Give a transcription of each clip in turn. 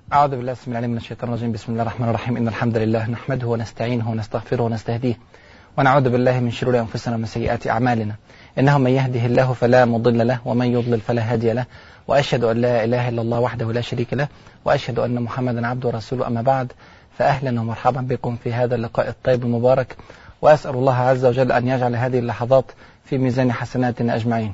أعوذ بالله بسم الله من الشيطان الرجيم بسم الله الرحمن الرحيم إن الحمد لله نحمده ونستعينه ونستغفره ونستهديه ونعوذ بالله من شرور أنفسنا ومن سيئات أعمالنا إنه من يهده الله فلا مضل له ومن يضلل فلا هادي له وأشهد أن لا إله إلا الله وحده لا شريك له وأشهد أن محمدا عبده ورسوله أما بعد فأهلا ومرحبا بكم في هذا اللقاء الطيب المبارك وأسأل الله عز وجل أن يجعل هذه اللحظات في ميزان حسناتنا أجمعين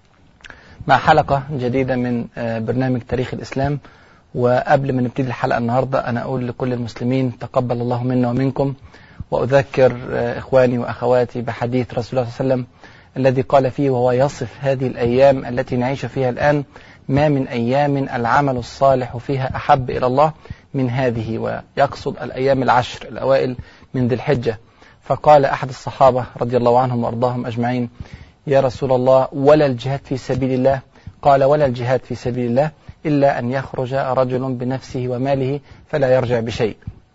مع حلقة جديدة من برنامج تاريخ الإسلام وقبل ما نبتدي الحلقة النهاردة أنا أقول لكل المسلمين تقبل الله منا ومنكم وأذكر إخواني وأخواتي بحديث رسول الله صلى الله عليه وسلم الذي قال فيه وهو يصف هذه الأيام التي نعيش فيها الآن ما من أيام العمل الصالح فيها أحب إلى الله من هذه ويقصد الأيام العشر الأوائل من ذي الحجة فقال أحد الصحابة رضي الله عنهم وأرضاهم أجمعين يا رسول الله ولا الجهاد في سبيل الله قال ولا الجهاد في سبيل الله إلا أن يخرج رجل بنفسه وماله فلا يرجع بشيء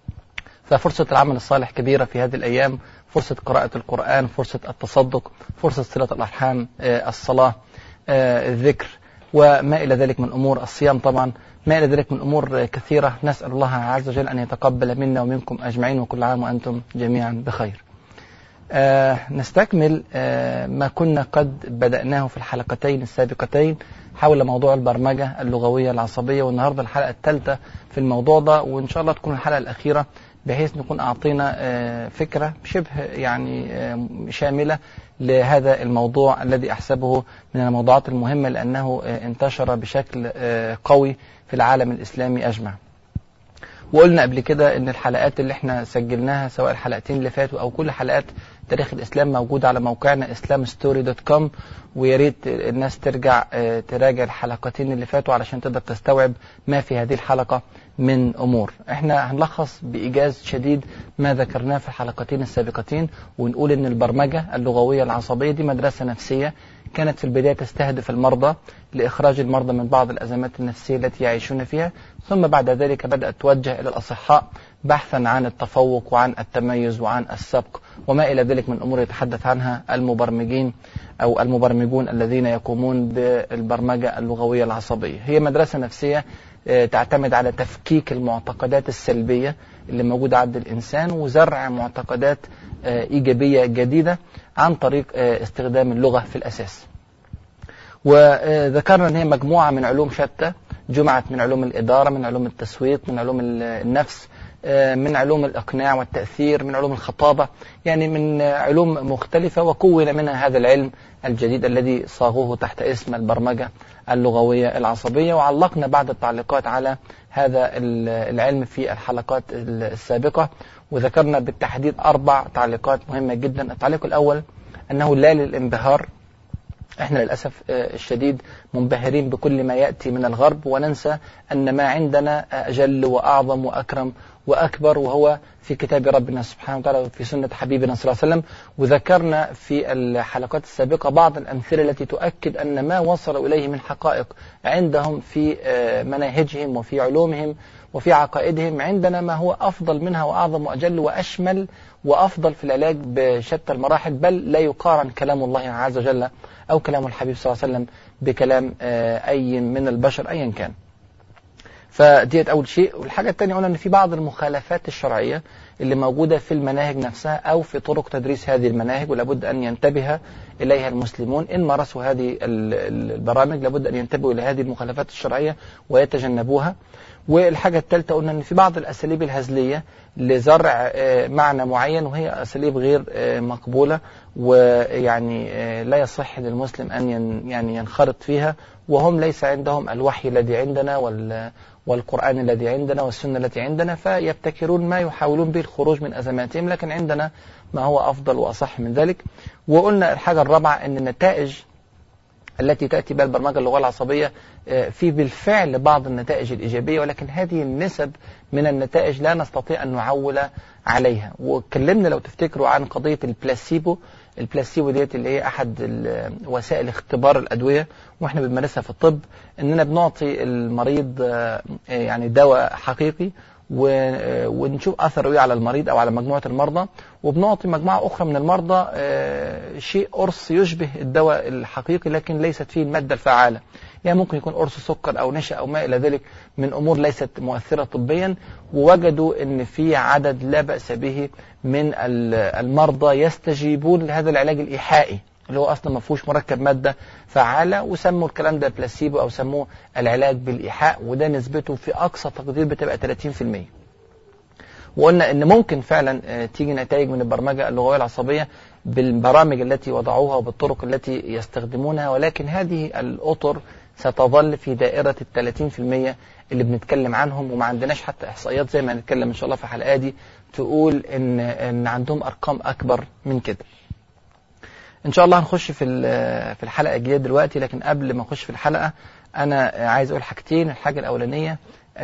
ففرصة العمل الصالح كبيرة في هذه الأيام فرصة قراءة القرآن فرصة التصدق فرصة صلة الأرحام الصلاة الذكر وما إلى ذلك من أمور الصيام طبعا ما إلى ذلك من أمور كثيرة نسأل الله عز وجل أن يتقبل منا ومنكم أجمعين وكل عام وأنتم جميعا بخير آه نستكمل آه ما كنا قد بدأناه في الحلقتين السابقتين حول موضوع البرمجة اللغوية العصبية والنهاردة الحلقة الثالثة في الموضوع ده وإن شاء الله تكون الحلقة الأخيرة بحيث نكون أعطينا آه فكرة شبه يعني شاملة لهذا الموضوع الذي أحسبه من الموضوعات المهمة لأنه انتشر بشكل قوي في العالم الإسلامي أجمع وقلنا قبل كده ان الحلقات اللي احنا سجلناها سواء الحلقتين اللي فاتوا او كل حلقات تاريخ الاسلام موجوده على موقعنا islamstory.com ويا ريت الناس ترجع تراجع الحلقتين اللي فاتوا علشان تقدر تستوعب ما في هذه الحلقه من امور احنا هنلخص بايجاز شديد ما ذكرناه في الحلقتين السابقتين ونقول ان البرمجه اللغويه العصبيه دي مدرسه نفسيه كانت في البداية تستهدف المرضى لإخراج المرضى من بعض الأزمات النفسية التي يعيشون فيها ثم بعد ذلك بدأت توجه إلى الأصحاء بحثا عن التفوق وعن التميز وعن السبق وما إلى ذلك من أمور يتحدث عنها المبرمجين أو المبرمجون الذين يقومون بالبرمجة اللغوية العصبية هي مدرسة نفسية تعتمد على تفكيك المعتقدات السلبية اللي موجودة عند الإنسان وزرع معتقدات إيجابية جديدة عن طريق استخدام اللغة في الأساس وذكرنا أن هي مجموعة من علوم شتى جمعت من علوم الإدارة من علوم التسويق من علوم النفس من علوم الإقناع والتأثير من علوم الخطابة يعني من علوم مختلفة وكون منها هذا العلم الجديد الذي صاغوه تحت اسم البرمجة اللغوية العصبية وعلقنا بعض التعليقات على هذا العلم في الحلقات السابقة وذكرنا بالتحديد أربع تعليقات مهمة جدا التعليق الأول أنه لا للانبهار احنا للأسف الشديد منبهرين بكل ما يأتي من الغرب وننسى أن ما عندنا أجل وأعظم وأكرم وأكبر وهو في كتاب ربنا سبحانه وتعالى وفي سنة حبيبنا صلى الله عليه وسلم وذكرنا في الحلقات السابقة بعض الأمثلة التي تؤكد أن ما وصلوا إليه من حقائق عندهم في مناهجهم وفي علومهم وفي عقائدهم عندنا ما هو أفضل منها وأعظم وأجل وأشمل وأفضل في العلاج بشتى المراحل بل لا يقارن كلام الله عز وجل أو كلام الحبيب صلى الله عليه وسلم بكلام أي من البشر أيا كان فديت أول شيء والحاجة الثانية قلنا أن في بعض المخالفات الشرعية اللي موجودة في المناهج نفسها أو في طرق تدريس هذه المناهج ولابد أن ينتبه إليها المسلمون إن مارسوا هذه البرامج لابد أن ينتبهوا إلى هذه المخالفات الشرعية ويتجنبوها والحاجة الثالثة قلنا أن في بعض الأساليب الهزلية لزرع معنى معين وهي أساليب غير مقبولة ويعني لا يصح للمسلم أن يعني ينخرط فيها وهم ليس عندهم الوحي الذي عندنا والقرآن الذي عندنا والسنة التي عندنا فيبتكرون ما يحاولون به الخروج من أزماتهم لكن عندنا ما هو أفضل وأصح من ذلك وقلنا الحاجة الرابعة أن النتائج التي تأتي بها البرمجة اللغوية العصبية في بالفعل بعض النتائج الإيجابية ولكن هذه النسب من النتائج لا نستطيع أن نعول عليها واتكلمنا لو تفتكروا عن قضية البلاسيبو البلاسيبو ديت اللي هي أحد وسائل اختبار الأدوية وإحنا بنمارسها في الطب إننا بنعطي المريض يعني دواء حقيقي و- ونشوف اثره ايه على المريض او على مجموعه المرضى وبنعطي مجموعه اخرى من المرضى آه، شيء قرص يشبه الدواء الحقيقي لكن ليست فيه الماده الفعاله يعني ممكن يكون قرص سكر او نشا او ما الى ذلك من امور ليست مؤثره طبيا ووجدوا ان في عدد لا باس به من ال- المرضى يستجيبون لهذا العلاج الايحائي اللي هو اصلا ما فيهوش مركب ماده فعاله وسموا الكلام ده بلاسيبو او سموه العلاج بالايحاء وده نسبته في اقصى تقدير بتبقى 30% وقلنا ان ممكن فعلا آه، تيجي نتائج من البرمجه اللغويه العصبيه بالبرامج التي وضعوها وبالطرق التي يستخدمونها ولكن هذه الاطر ستظل في دائره ال 30% اللي بنتكلم عنهم وما عندناش حتى احصائيات زي ما هنتكلم ان شاء الله في الحلقه دي تقول ان ان عندهم ارقام اكبر من كده. ان شاء الله هنخش في ال- في الحلقه الجديده دلوقتي لكن قبل ما اخش في الحلقه انا عايز اقول حاجتين الحاجه الاولانيه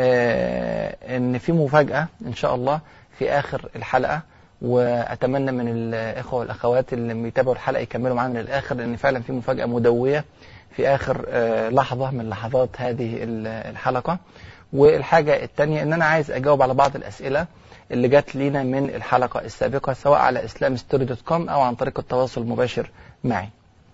آه، ان في مفاجاه ان شاء الله في اخر الحلقه واتمنى من الاخوه والاخوات اللي بيتابعوا الحلقه يكملوا معانا للاخر لان فعلا في مفاجاه مدويه في اخر آه، لحظه من لحظات هذه ال- الحلقه والحاجه الثانيه ان انا عايز اجاوب على بعض الاسئله اللي جات لينا من الحلقه السابقه سواء على islamstory.com او عن طريق التواصل المباشر معي.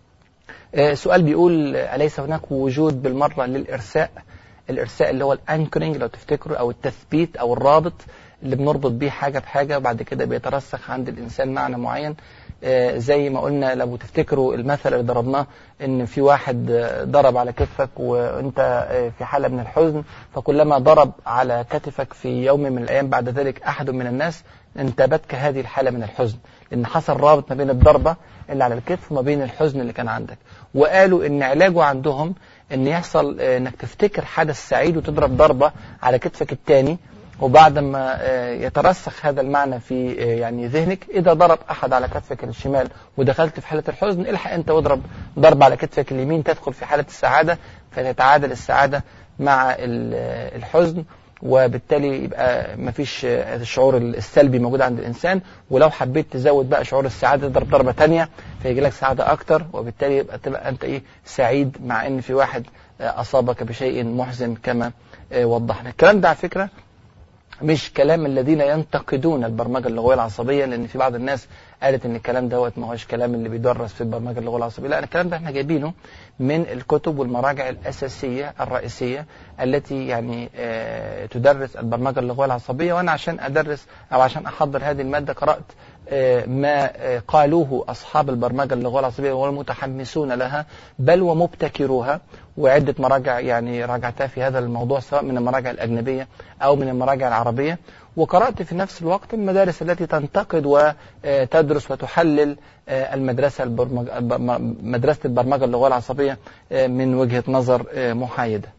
آه، سؤال بيقول آه، أليس هناك وجود بالمرة للإرساء الإرساء اللي هو الأنكرينج لو تفتكروا أو التثبيت أو الرابط اللي بنربط بيه حاجة بحاجة وبعد كده بيترسخ عند الإنسان معنى معين آه، زي ما قلنا لو تفتكروا المثل اللي ضربناه ان في واحد آه، ضرب على كتفك وانت آه، في حالة من الحزن فكلما ضرب على كتفك في يوم من الايام بعد ذلك احد من الناس انتابتك هذه الحالة من الحزن لان حصل رابط ما بين الضربة اللي على الكتف وما بين الحزن اللي كان عندك وقالوا ان علاجه عندهم ان يحصل آه، انك تفتكر حدث سعيد وتضرب ضربة على كتفك الثاني وبعد ما آه، يترسخ هذا المعنى في آه، يعني ذهنك اذا ضرب احد على كتفك الشمال ودخلت في حاله الحزن الحق انت واضرب ضرب على كتفك اليمين تدخل في حاله السعاده فتتعادل السعاده مع ال- آه، الحزن وبالتالي يبقى مفيش آه، الشعور السلبي موجود عند الانسان ولو حبيت تزود بقى شعور السعاده تضرب ضربه ثانيه فيجي لك سعاده اكتر وبالتالي يبقى تبقى انت ايه سعيد مع ان في واحد آه، اصابك بشيء محزن كما آه، وضحنا الكلام ده على فكره مش كلام الذين ينتقدون البرمجه اللغويه العصبيه لان في بعض الناس قالت ان الكلام دوت ما هوش كلام اللي بيدرس في البرمجه اللغويه العصبيه لا الكلام ده احنا جايبينه من الكتب والمراجع الاساسيه الرئيسيه التي يعني آه، تدرس البرمجه اللغويه العصبيه وانا عشان ادرس او عشان احضر هذه الماده قرات آه، ما آه، قالوه اصحاب البرمجه اللغويه العصبيه والمتحمسون لها بل ومبتكروها وعده مراجع يعني راجعتها في هذا الموضوع سواء من المراجع الاجنبيه او من المراجع العربيه وقرات في نفس الوقت المدارس التي تنتقد وتدرس وتحلل آه، المدرسه البرمج... الب- مدرسه البرمجه اللغويه العصبيه آه، من وجهه نظر آه، محايده.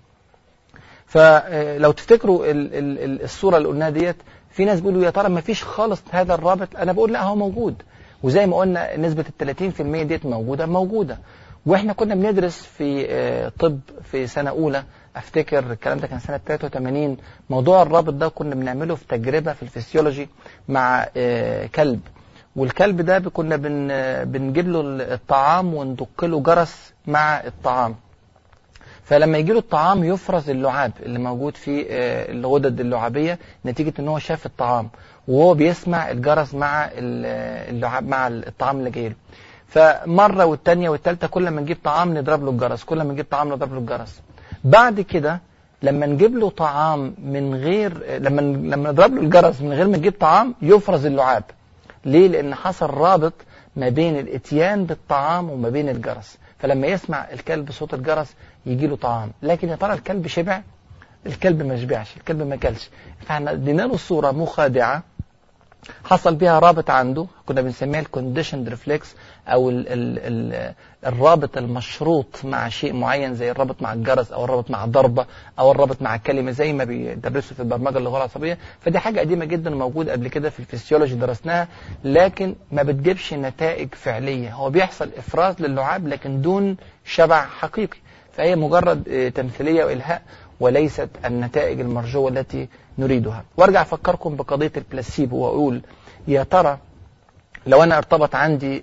فلو تفتكروا ال- ال- ال- الصوره اللي قلناها ديت في ناس بيقولوا يا ترى ما فيش خالص هذا الرابط انا بقول لا هو موجود وزي ما قلنا نسبه ال 30% ديت موجوده موجوده واحنا كنا بندرس في آه، طب في سنه اولى افتكر الكلام ده كان سنه 83 موضوع الرابط ده كنا بنعمله في تجربه في الفسيولوجي مع آه، كلب والكلب ده كنا بن آه، بنجيب له الطعام وندق له جرس مع الطعام فلما يجي له الطعام يفرز اللعاب اللي موجود في آه، الغدد اللعابيه نتيجه ان هو شاف الطعام وهو بيسمع الجرس مع ال- آه، اللعاب مع الطعام اللي جاي له فمره والثانيه والثالثه كل ما نجيب طعام نضرب له الجرس كل ما نجيب طعام نضرب له الجرس بعد كده لما نجيب له طعام من غير آه، لما لما نضرب له الجرس من غير ما نجيب طعام يفرز اللعاب ليه لان حصل رابط ما بين الاتيان بالطعام وما بين الجرس فلما يسمع الكلب صوت الجرس يجي له طعام لكن يا ترى الكلب شبع الكلب ما شبعش الكلب ما كلش فاحنا ادينا له صوره مخادعه حصل بيها رابط عنده كنا بنسميها الكونديشن ريفلكس او ال ال ال الرابط المشروط مع شيء معين زي الرابط مع الجرس او الرابط مع ضربه او الرابط مع كلمه زي ما بيدرسوا في البرمجه اللغويه العصبيه فدي حاجه قديمه جدا وموجوده قبل كده في الفسيولوجي درسناها لكن ما بتجيبش نتائج فعليه هو بيحصل افراز للعاب لكن دون شبع حقيقي فهي مجرد آه، تمثيليه والهاء وليست النتائج المرجوه التي نريدها وارجع افكركم بقضيه البلاسيبو واقول يا ترى لو انا ارتبط عندي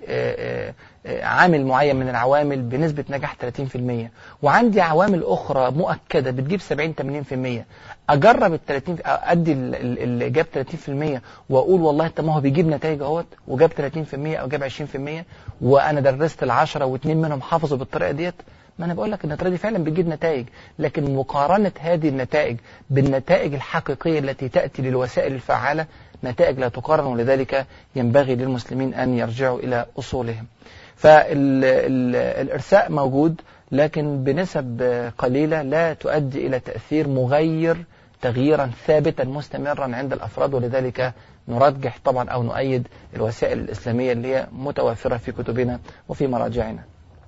عامل معين من العوامل بنسبة نجاح 30% وعندي عوامل أخرى مؤكدة بتجيب 70 80% أجرب ال 30 أدي اللي جاب 30% وأقول والله طب ما هو بيجيب نتائج أهوت وجاب 30% أو جاب 20% وأنا درست العشرة واثنين منهم حافظوا بالطريقة ديت ما انا بقول لك النتائج دي فعلا بتجيب نتائج لكن مقارنه هذه النتائج بالنتائج الحقيقيه التي تاتي للوسائل الفعاله نتائج لا تقارن ولذلك ينبغي للمسلمين ان يرجعوا الى اصولهم. فالارساء موجود لكن بنسب قليله لا تؤدي الى تاثير مغير تغييرا ثابتا مستمرا عند الافراد ولذلك نرجح طبعا او نؤيد الوسائل الاسلاميه اللي هي متوفره في كتبنا وفي مراجعنا.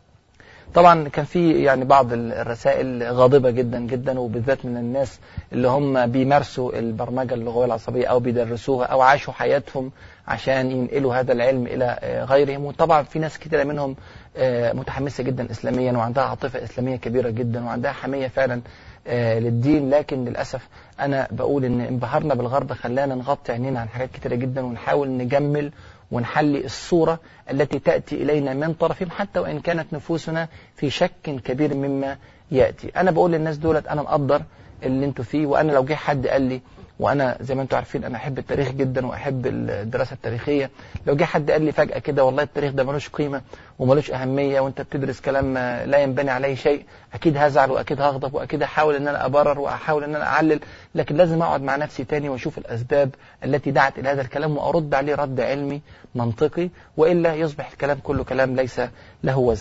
طبعا كان في يعني بعض الرسائل غاضبة جدا جدا وبالذات من الناس اللي هم بيمارسوا البرمجة اللغوية العصبية أو بيدرسوها أو عاشوا حياتهم عشان ينقلوا هذا العلم إلى غيرهم وطبعا في ناس كتيرة منهم متحمسة جدا إسلاميا وعندها عاطفة إسلامية كبيرة جدا وعندها حمية فعلا للدين لكن للأسف أنا بقول إن انبهارنا بالغرب خلانا نغطي عينينا عن حاجات كتيرة جدا ونحاول نجمل ونحلي الصورة التي تأتي إلينا من طرفهم حتى وإن كانت نفوسنا في شك كبير مما يأتي أنا بقول للناس دولت أنا مقدر اللي انتوا فيه وأنا لو جه حد قال لي وأنا زي ما انتوا عارفين أنا أحب التاريخ جدا وأحب الدراسة التاريخية لو جه حد قال لي فجأة كده والله التاريخ ده ملوش قيمة وملوش أهمية وأنت بتدرس كلام لا ينبني عليه شيء أكيد هزعل وأكيد هغضب وأكيد أحاول إن أنا أبرر وأحاول إن أنا أعلل لكن لازم أقعد مع نفسي تاني وأشوف الأسباب التي دعت إلى هذا الكلام وأرد عليه رد علمي منطقي وإلا يصبح الكلام كله كلام ليس له وزن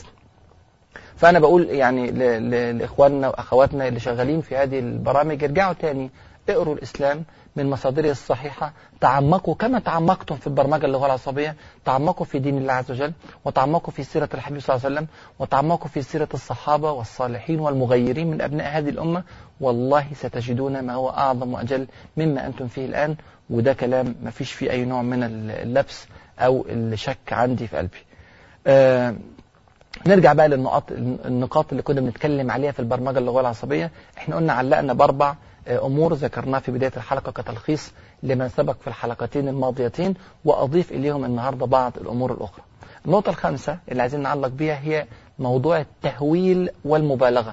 فأنا بقول يعني لإخواننا وأخواتنا اللي شغالين في هذه البرامج ارجعوا تاني اقروا الإسلام من مصادره الصحيحة تعمقوا كما تعمقتم في البرمجة اللغة العصبية تعمقوا في دين الله عز وجل وتعمقوا في سيرة الحبيب صلى الله عليه وسلم وتعمقوا في سيرة الصحابة والصالحين والمغيرين من أبناء هذه الأمة والله ستجدون ما هو أعظم وأجل مما أنتم فيه الآن وده كلام ما فيش فيه أي نوع من اللبس أو الشك عندي في قلبي آه نرجع بقى للنقاط النقاط اللي كنا بنتكلم عليها في البرمجة اللغوية العصبية احنا قلنا علقنا بأربع أمور ذكرناها في بداية الحلقة كتلخيص لما سبق في الحلقتين الماضيتين وأضيف إليهم النهاردة بعض الأمور الأخرى النقطة الخامسة اللي عايزين نعلق بيها هي موضوع التهويل والمبالغة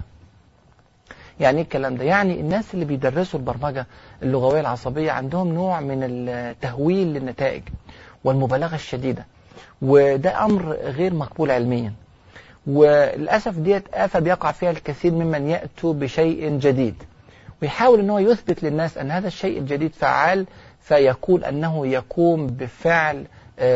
يعني ايه الكلام ده؟ يعني الناس اللي بيدرسوا البرمجة اللغوية العصبية عندهم نوع من التهويل للنتائج والمبالغة الشديدة وده أمر غير مقبول علميا وللأسف ديت آفة بيقع فيها الكثير ممن يأتوا بشيء جديد ويحاول ان هو يثبت للناس ان هذا الشيء الجديد فعال فيقول انه يقوم بفعل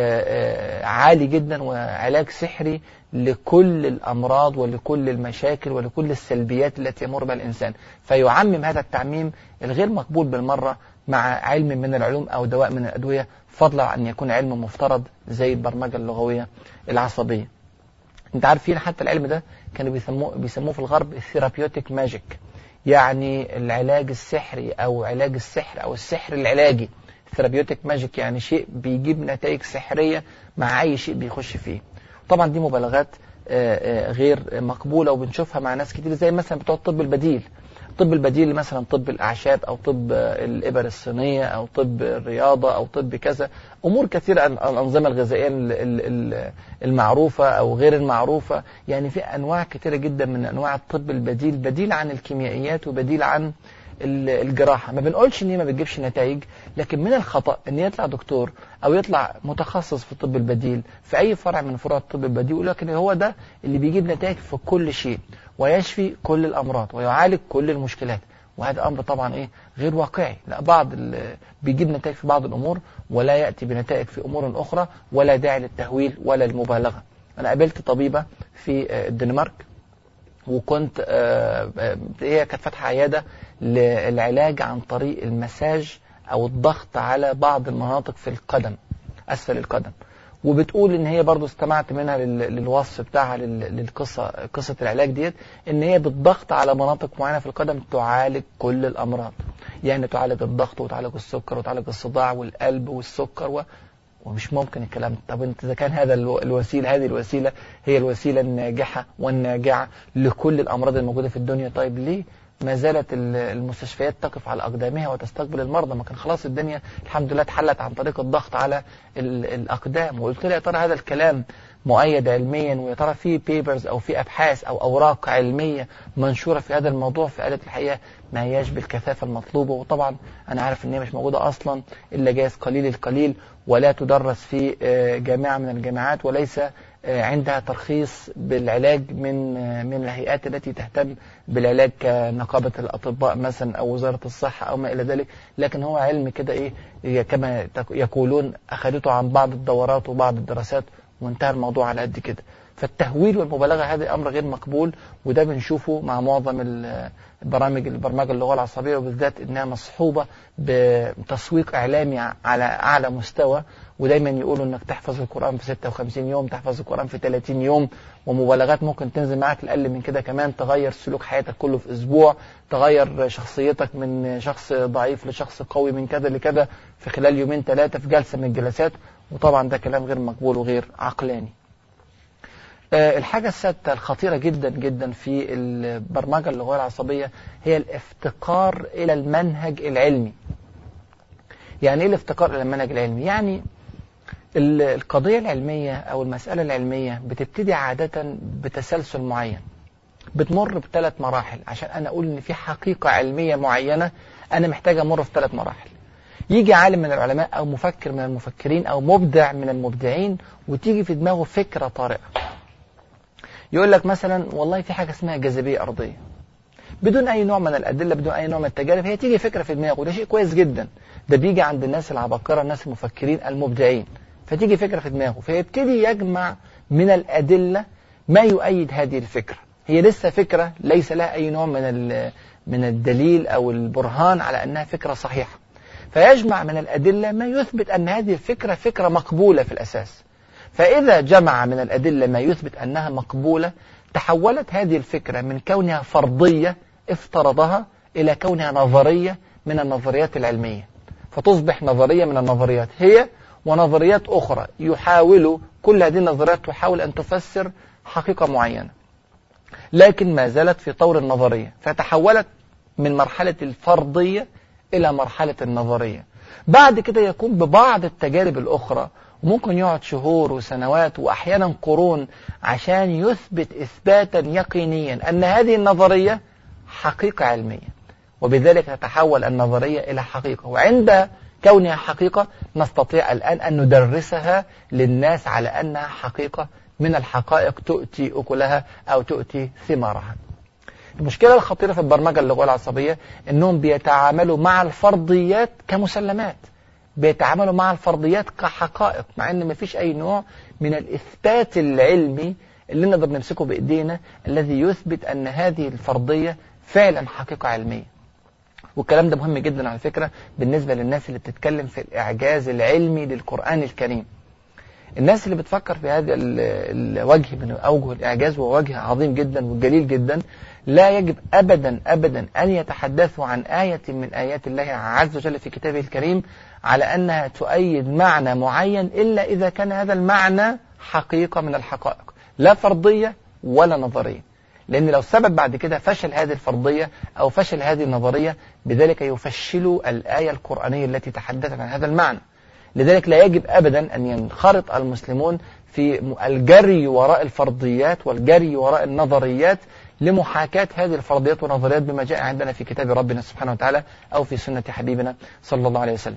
عالي جدا وعلاج سحري لكل الامراض ولكل المشاكل ولكل السلبيات التي يمر بها الانسان فيعمم هذا التعميم الغير مقبول بالمره مع علم من العلوم او دواء من الادويه فضلا عن يكون علم مفترض زي البرمجه اللغويه العصبيه انت عارفين حتى العلم ده كانوا بيسموه بيسموه في الغرب الثيرابيوتيك ماجيك يعني العلاج السحري او علاج السحر او السحر العلاجي ثيرابيوتيك ماجيك يعني شيء بيجيب نتائج سحريه مع اي شيء بيخش فيه طبعا دي مبالغات غير مقبوله وبنشوفها مع ناس كتير زي مثلا بتوع الطب البديل الطب البديل مثلا طب الاعشاب او طب الابر الصينيه او طب الرياضه او طب كذا امور كثيره الانظمه الغذائيه المعروفه او غير المعروفه يعني في انواع كثيره جدا من انواع الطب البديل بديل عن الكيميائيات وبديل عن الجراحه ما بنقولش ان هي ما بتجيبش نتائج لكن من الخطا ان يطلع دكتور او يطلع متخصص في الطب البديل في اي فرع من فروع الطب البديل يقول لك ان هو ده اللي بيجيب نتائج في كل شيء ويشفي كل الامراض ويعالج كل المشكلات وهذا امر طبعا ايه غير واقعي لا بعض بيجيب نتائج في بعض الامور ولا ياتي بنتائج في امور اخرى ولا داعي للتهويل ولا المبالغه انا قابلت طبيبه في الدنمارك وكنت هي كانت فاتحه عياده للعلاج عن طريق المساج او الضغط على بعض المناطق في القدم اسفل القدم وبتقول ان هي برضو استمعت منها للوصف بتاعها للقصه قصه العلاج ديت ان هي بالضغط على مناطق معينه في القدم تعالج كل الامراض يعني تعالج الضغط وتعالج السكر وتعالج الصداع والقلب والسكر و... ومش ممكن الكلام طب انت اذا كان هذا الوسيله هذه الوسيله هي الوسيله الناجحه والناجعه لكل الامراض الموجوده في الدنيا طيب ليه ما زالت المستشفيات تقف على أقدامها وتستقبل المرضى ما كان خلاص الدنيا الحمد لله اتحلت عن طريق الضغط على الأقدام وقلت له يا ترى هذا الكلام مؤيد علميا ويا ترى في بيبرز أو في أبحاث أو أوراق علمية منشورة في هذا الموضوع فقالت الحقيقة ما هياش بالكثافة المطلوبة وطبعا أنا عارف إن هي مش موجودة أصلا إلا جايز قليل القليل ولا تدرس في جامعة من الجامعات وليس عندها ترخيص بالعلاج من من الهيئات التي تهتم بالعلاج كنقابة الأطباء مثلا أو وزارة الصحة أو ما إلى ذلك لكن هو علم كده إيه كما يقولون أخذته عن بعض الدورات وبعض الدراسات وانتهى الموضوع على قد كده فالتهويل والمبالغة هذا أمر غير مقبول وده بنشوفه مع معظم البرامج البرمجة اللغة العصبية وبالذات إنها مصحوبة بتسويق إعلامي على أعلى مستوى ودايما يقولوا إنك تحفظ القرآن في 56 يوم تحفظ القرآن في 30 يوم ومبالغات ممكن تنزل معك الأقل من كده كمان تغير سلوك حياتك كله في أسبوع تغير شخصيتك من شخص ضعيف لشخص قوي من كذا لكذا في خلال يومين ثلاثة في جلسة من الجلسات وطبعا ده كلام غير مقبول وغير عقلاني الحاجة السادسة الخطيرة جدا جدا في البرمجة اللغوية العصبية هي الافتقار إلى المنهج العلمي يعني إيه الافتقار إلى المنهج العلمي؟ يعني القضية العلمية أو المسألة العلمية بتبتدي عادة بتسلسل معين بتمر بثلاث مراحل عشان أنا أقول إن في حقيقة علمية معينة أنا محتاج أمر في ثلاث مراحل يجي عالم من العلماء أو مفكر من المفكرين أو مبدع من المبدعين وتيجي في دماغه فكرة طارئة يقول لك مثلا والله في حاجة اسمها جاذبية أرضية بدون أي نوع من الأدلة بدون أي نوع من التجارب هي تيجي فكرة في دماغه وده شيء كويس جدا ده بيجي عند الناس العباقرة الناس المفكرين المبدعين فتيجي فكرة في دماغه فيبتدي يجمع من الأدلة ما يؤيد هذه الفكرة هي لسه فكرة ليس لها أي نوع من من الدليل أو البرهان على أنها فكرة صحيحة فيجمع من الأدلة ما يثبت أن هذه الفكرة فكرة مقبولة في الأساس فإذا جمع من الأدلة ما يثبت أنها مقبولة تحولت هذه الفكرة من كونها فرضية افترضها إلى كونها نظرية من النظريات العلمية فتصبح نظرية من النظريات هي ونظريات أخرى يحاول كل هذه النظريات تحاول أن تفسر حقيقة معينة لكن ما زالت في طور النظرية فتحولت من مرحلة الفرضية إلى مرحلة النظرية بعد كده يقوم ببعض التجارب الأخرى وممكن يقعد شهور وسنوات وأحيانا قرون عشان يثبت إثباتا يقينيا أن هذه النظرية حقيقة علمية وبذلك تتحول النظرية إلى حقيقة وعند كونها حقيقة نستطيع الآن أن ندرسها للناس على أنها حقيقة من الحقائق تؤتي أكلها أو تؤتي ثمارها المشكلة الخطيرة في البرمجة اللغوية العصبية أنهم بيتعاملوا مع الفرضيات كمسلمات بيتعاملوا مع الفرضيات كحقائق مع أن مفيش أي نوع من الإثبات العلمي اللي نقدر نمسكه بإيدينا الذي يثبت أن هذه الفرضية فعلا حقيقة علمية والكلام ده مهم جدا على فكرة بالنسبة للناس اللي بتتكلم في الإعجاز العلمي للقرآن الكريم الناس اللي بتفكر في هذا الوجه من أوجه الإعجاز وهو وجه عظيم جدا وجليل جدا لا يجب أبدا أبدا أن يتحدثوا عن آية من آيات الله عز وجل في كتابه الكريم على أنها تؤيد معنى معين إلا إذا كان هذا المعنى حقيقة من الحقائق لا فرضية ولا نظرية لأن لو سبب بعد كده فشل هذه الفرضية أو فشل هذه النظرية بذلك يفشل الآية القرآنية التي تحدثت عن هذا المعنى لذلك لا يجب أبدا أن ينخرط المسلمون في الجري وراء الفرضيات والجري وراء النظريات لمحاكاة هذه الفرضيات والنظريات بما جاء عندنا في كتاب ربنا سبحانه وتعالى أو في سنة حبيبنا صلى الله عليه وسلم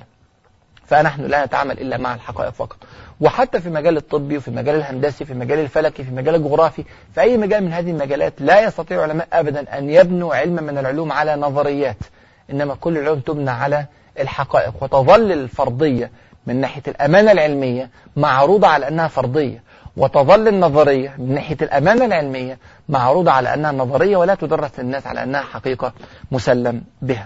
فنحن لا نتعامل إلا مع الحقائق فقط وحتى في مجال الطبي وفي المجال الهندسي في المجال الفلكي في المجال الجغرافي في أي مجال من هذه المجالات لا يستطيع علماء أبدا أن يبنوا علما من العلوم على نظريات إنما كل العلوم تبنى على الحقائق وتظل الفرضية من ناحية الأمانة العلمية معروضة على أنها فرضية وتظل النظرية من ناحية الأمانة العلمية معروضة على أنها نظرية ولا تدرس للناس على أنها حقيقة مسلم بها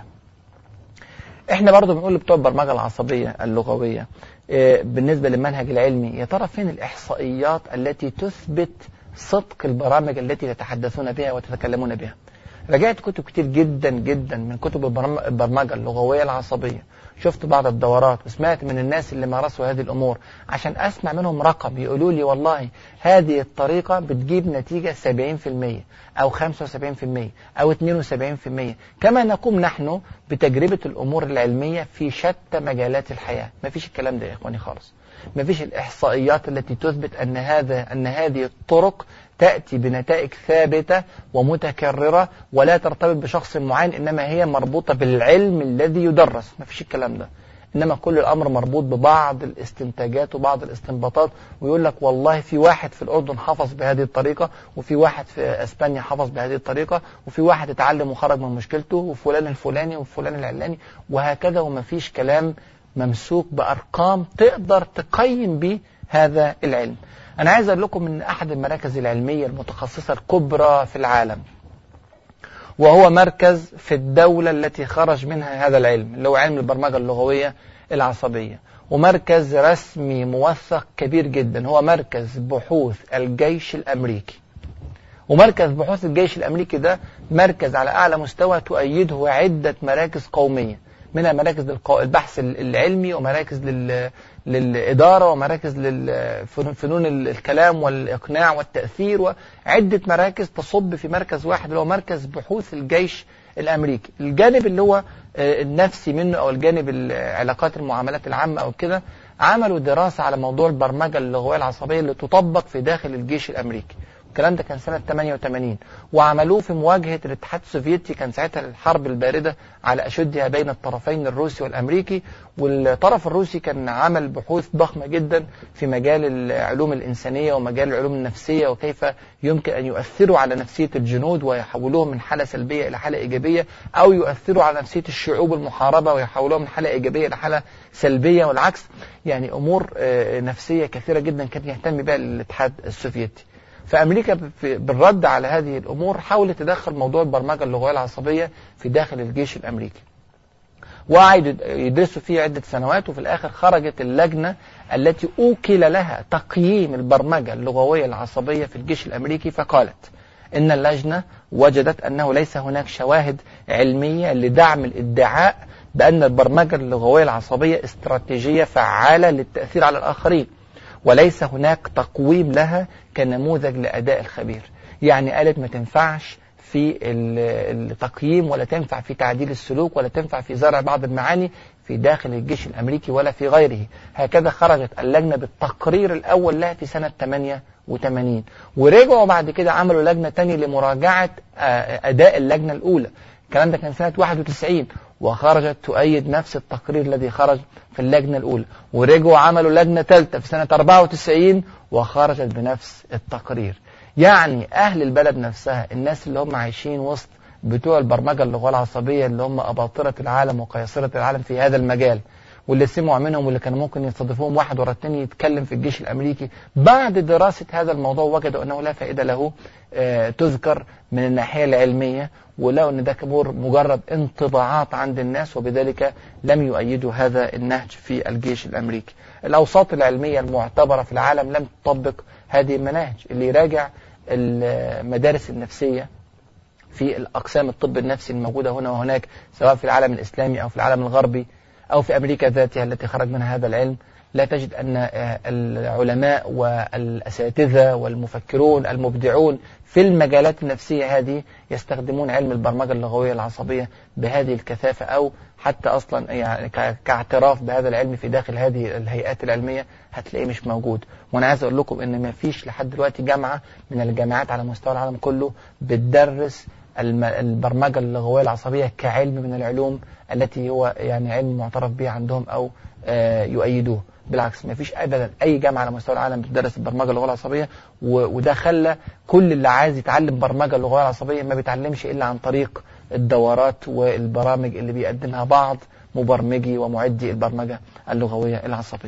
احنا برضو بنقول لبتوع البرمجة العصبية اللغوية اه بالنسبة للمنهج العلمي يا ترى فين الإحصائيات التي تثبت صدق البرامج التي تتحدثون بها وتتكلمون بها راجعت كتب كتير جدا جدا من كتب البرم- البرمجة اللغوية العصبية شفت بعض الدورات وسمعت من الناس اللي مارسوا هذه الأمور عشان أسمع منهم رقم يقولوا لي والله هذه الطريقة بتجيب نتيجة 70% أو 75% أو 72% كما نقوم نحن بتجربة الأمور العلمية في شتى مجالات الحياة ما فيش الكلام ده يا إخواني خالص ما فيش الإحصائيات التي تثبت أن هذا أن هذه الطرق تأتي بنتائج ثابتة ومتكررة ولا ترتبط بشخص معين إنما هي مربوطة بالعلم الذي يدرس ما فيش الكلام ده إنما كل الأمر مربوط ببعض الاستنتاجات وبعض الاستنباطات ويقول لك والله في واحد في الأردن حفظ بهذه الطريقة وفي واحد في أسبانيا حفظ بهذه الطريقة وفي واحد اتعلم وخرج من مشكلته وفلان الفلاني وفلان العلاني وهكذا وما فيش كلام ممسوك بأرقام تقدر تقيم به هذا العلم أنا عايز أقول لكم من أحد المراكز العلمية المتخصصة الكبرى في العالم وهو مركز في الدولة التي خرج منها هذا العلم اللي هو علم البرمجة اللغوية العصبية ومركز رسمي موثق كبير جدا هو مركز بحوث الجيش الأمريكي ومركز بحوث الجيش الأمريكي ده مركز على أعلى مستوى تؤيده عدة مراكز قومية منها مراكز للقو- البحث العلمي ومراكز لل... للإدارة ومراكز لفنون الكلام والإقناع والتأثير وعدة مراكز تصب في مركز واحد اللي هو مركز بحوث الجيش الأمريكي الجانب اللي هو آه، النفسي منه أو الجانب علاقات المعاملات العامة أو كده عملوا دراسة على موضوع البرمجة اللغوية العصبية اللي تطبق في داخل الجيش الأمريكي الكلام ده كان سنة 88 وعملوه في مواجهة الاتحاد السوفيتي كان ساعتها الحرب الباردة على أشدها بين الطرفين الروسي والأمريكي والطرف الروسي كان عمل بحوث ضخمة جدا في مجال العلوم الإنسانية ومجال العلوم النفسية وكيف يمكن أن يؤثروا على نفسية الجنود ويحولوهم من حالة سلبية إلى حالة إيجابية أو يؤثروا على نفسية الشعوب المحاربة ويحولوهم من حالة إيجابية إلى حالة سلبية والعكس يعني أمور آه، نفسية كثيرة جدا كان يهتم بها الاتحاد السوفيتي فامريكا في- بالرد على هذه الامور حاولت تدخل موضوع البرمجه اللغويه العصبيه في داخل الجيش الامريكي. وقعدوا يدرسوا فيه عده سنوات وفي الاخر خرجت اللجنه التي اوكل لها تقييم البرمجه اللغويه العصبيه في الجيش الامريكي فقالت ان اللجنه وجدت انه ليس هناك شواهد علميه لدعم الادعاء بان البرمجه اللغويه العصبيه استراتيجية فعاله للتاثير على الاخرين. وليس هناك تقويم لها كنموذج لأداء الخبير يعني قالت ما تنفعش في ال- التقييم ولا تنفع في تعديل السلوك ولا تنفع في زرع بعض المعاني في داخل الجيش الأمريكي ولا في غيره هكذا خرجت اللجنة بالتقرير الأول لها في سنة 88 ورجعوا بعد كده عملوا لجنة تانية لمراجعة آه، أداء اللجنة الأولى الكلام ده كان سنة 91 وخرجت تؤيد نفس التقرير الذي خرج في اللجنة الأولى ورجعوا عملوا لجنة ثالثة في سنة 94 وخرجت بنفس التقرير يعني أهل البلد نفسها الناس اللي هم عايشين وسط بتوع البرمجة اللغوية العصبية اللي هم أباطرة العالم وقياصرة العالم في هذا المجال واللي سمعوا منهم واللي كانوا ممكن يستضيفوهم واحد ورا التاني يتكلم في الجيش الامريكي بعد دراسه هذا الموضوع وجدوا انه لا فائده له آه، تذكر من الناحيه العلميه ولو ان ده كبور مجرد انطباعات عند الناس وبذلك لم يؤيدوا هذا النهج في الجيش الامريكي. الاوساط العلميه المعتبره في العالم لم تطبق هذه المناهج اللي يراجع المدارس النفسيه في الأقسام الطب النفسي الموجودة هنا وهناك سواء في العالم الإسلامي أو في العالم الغربي أو في أمريكا ذاتها التي خرج منها هذا العلم لا تجد أن آه، العلماء والأساتذة والمفكرون المبدعون في المجالات النفسية هذه يستخدمون علم البرمجة اللغوية العصبية بهذه الكثافة أو حتى أصلا يعني ك- كاعتراف بهذا العلم في داخل هذه الهيئات العلمية هتلاقيه مش موجود وأنا عايز أقول لكم إن ما فيش لحد دلوقتي جامعة من الجامعات على مستوى العالم كله بتدرس الم- البرمجة اللغوية العصبية كعلم من العلوم التي هو يعني علم معترف به عندهم أو آه، يؤيدوه بالعكس ما فيش ابدا اي جامعه على مستوى العالم بتدرس البرمجه اللغويه العصبيه و- وده خلى كل اللي عايز يتعلم برمجه اللغويه العصبيه ما بيتعلمش الا عن طريق الدورات والبرامج اللي بيقدمها بعض مبرمجي ومعدي البرمجه اللغويه العصبيه.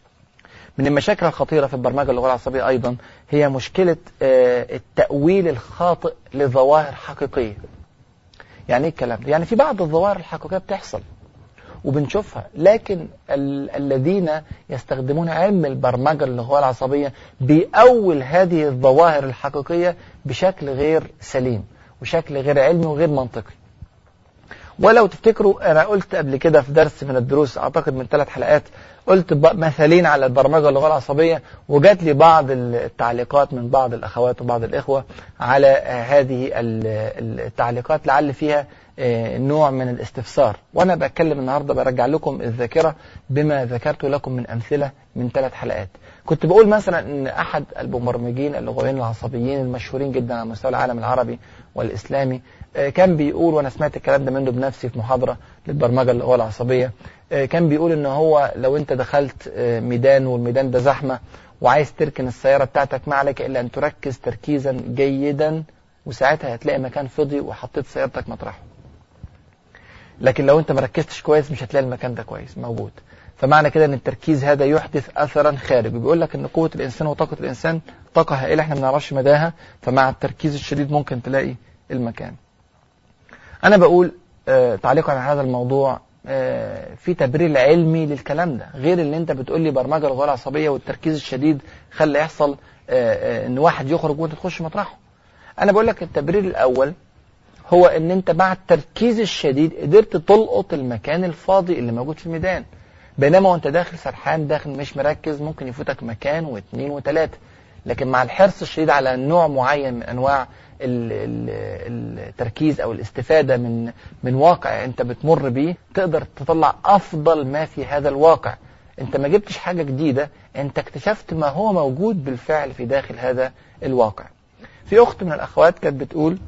من المشاكل الخطيرة في البرمجة اللغوية العصبية أيضا هي مشكلة آه، التأويل الخاطئ لظواهر حقيقية. يعني ايه الكلام ده؟ يعني في بعض الظواهر الحقيقية بتحصل وبنشوفها لكن ال- الذين يستخدمون علم البرمجة اللغوية العصبية بيأول هذه الظواهر الحقيقية بشكل غير سليم وشكل غير علمي وغير منطقي ولو تفتكروا انا قلت قبل كده في درس من الدروس اعتقد من ثلاث حلقات قلت مثالين على البرمجه واللغه العصبيه وجات لي بعض التعليقات من بعض الاخوات وبعض الاخوه على هذه التعليقات لعل فيها نوع من الاستفسار وانا بتكلم النهارده برجع لكم الذاكره بما ذكرت لكم من امثله من ثلاث حلقات كنت بقول مثلا ان احد المبرمجين اللغويين العصبيين المشهورين جدا على مستوى العالم العربي والاسلامي كان بيقول وانا سمعت الكلام ده منه بنفسي في محاضره للبرمجه اللغويه العصبيه كان بيقول ان هو لو انت دخلت ميدان والميدان ده زحمه وعايز تركن السياره بتاعتك ما عليك الا ان تركز تركيزا جيدا وساعتها هتلاقي مكان فضي وحطيت سيارتك مطرحه لكن لو انت مركزتش كويس مش هتلاقي المكان ده كويس موجود فمعنى كده ان التركيز هذا يحدث اثرا خارج وبيقول لك ان قوه الانسان وطاقه الانسان طاقه هائله احنا ما بنعرفش مداها فمع التركيز الشديد ممكن تلاقي المكان انا بقول آه تعليقا على هذا الموضوع آه في تبرير علمي للكلام ده غير اللي انت بتقول لي برمجه الغويه العصبيه والتركيز الشديد خلى يحصل آه ان واحد يخرج وانت تخش مطرحه انا بقول لك التبرير الاول هو ان انت مع التركيز الشديد قدرت تلقط المكان الفاضي اللي موجود في الميدان بينما وانت داخل سرحان داخل مش مركز ممكن يفوتك مكان واثنين وثلاثة لكن مع الحرص الشديد على نوع معين من انواع التركيز او الاستفادة من من واقع انت بتمر بيه تقدر تطلع افضل ما في هذا الواقع انت ما جبتش حاجة جديدة انت اكتشفت ما هو موجود بالفعل في داخل هذا الواقع في اخت من الاخوات كانت بتقول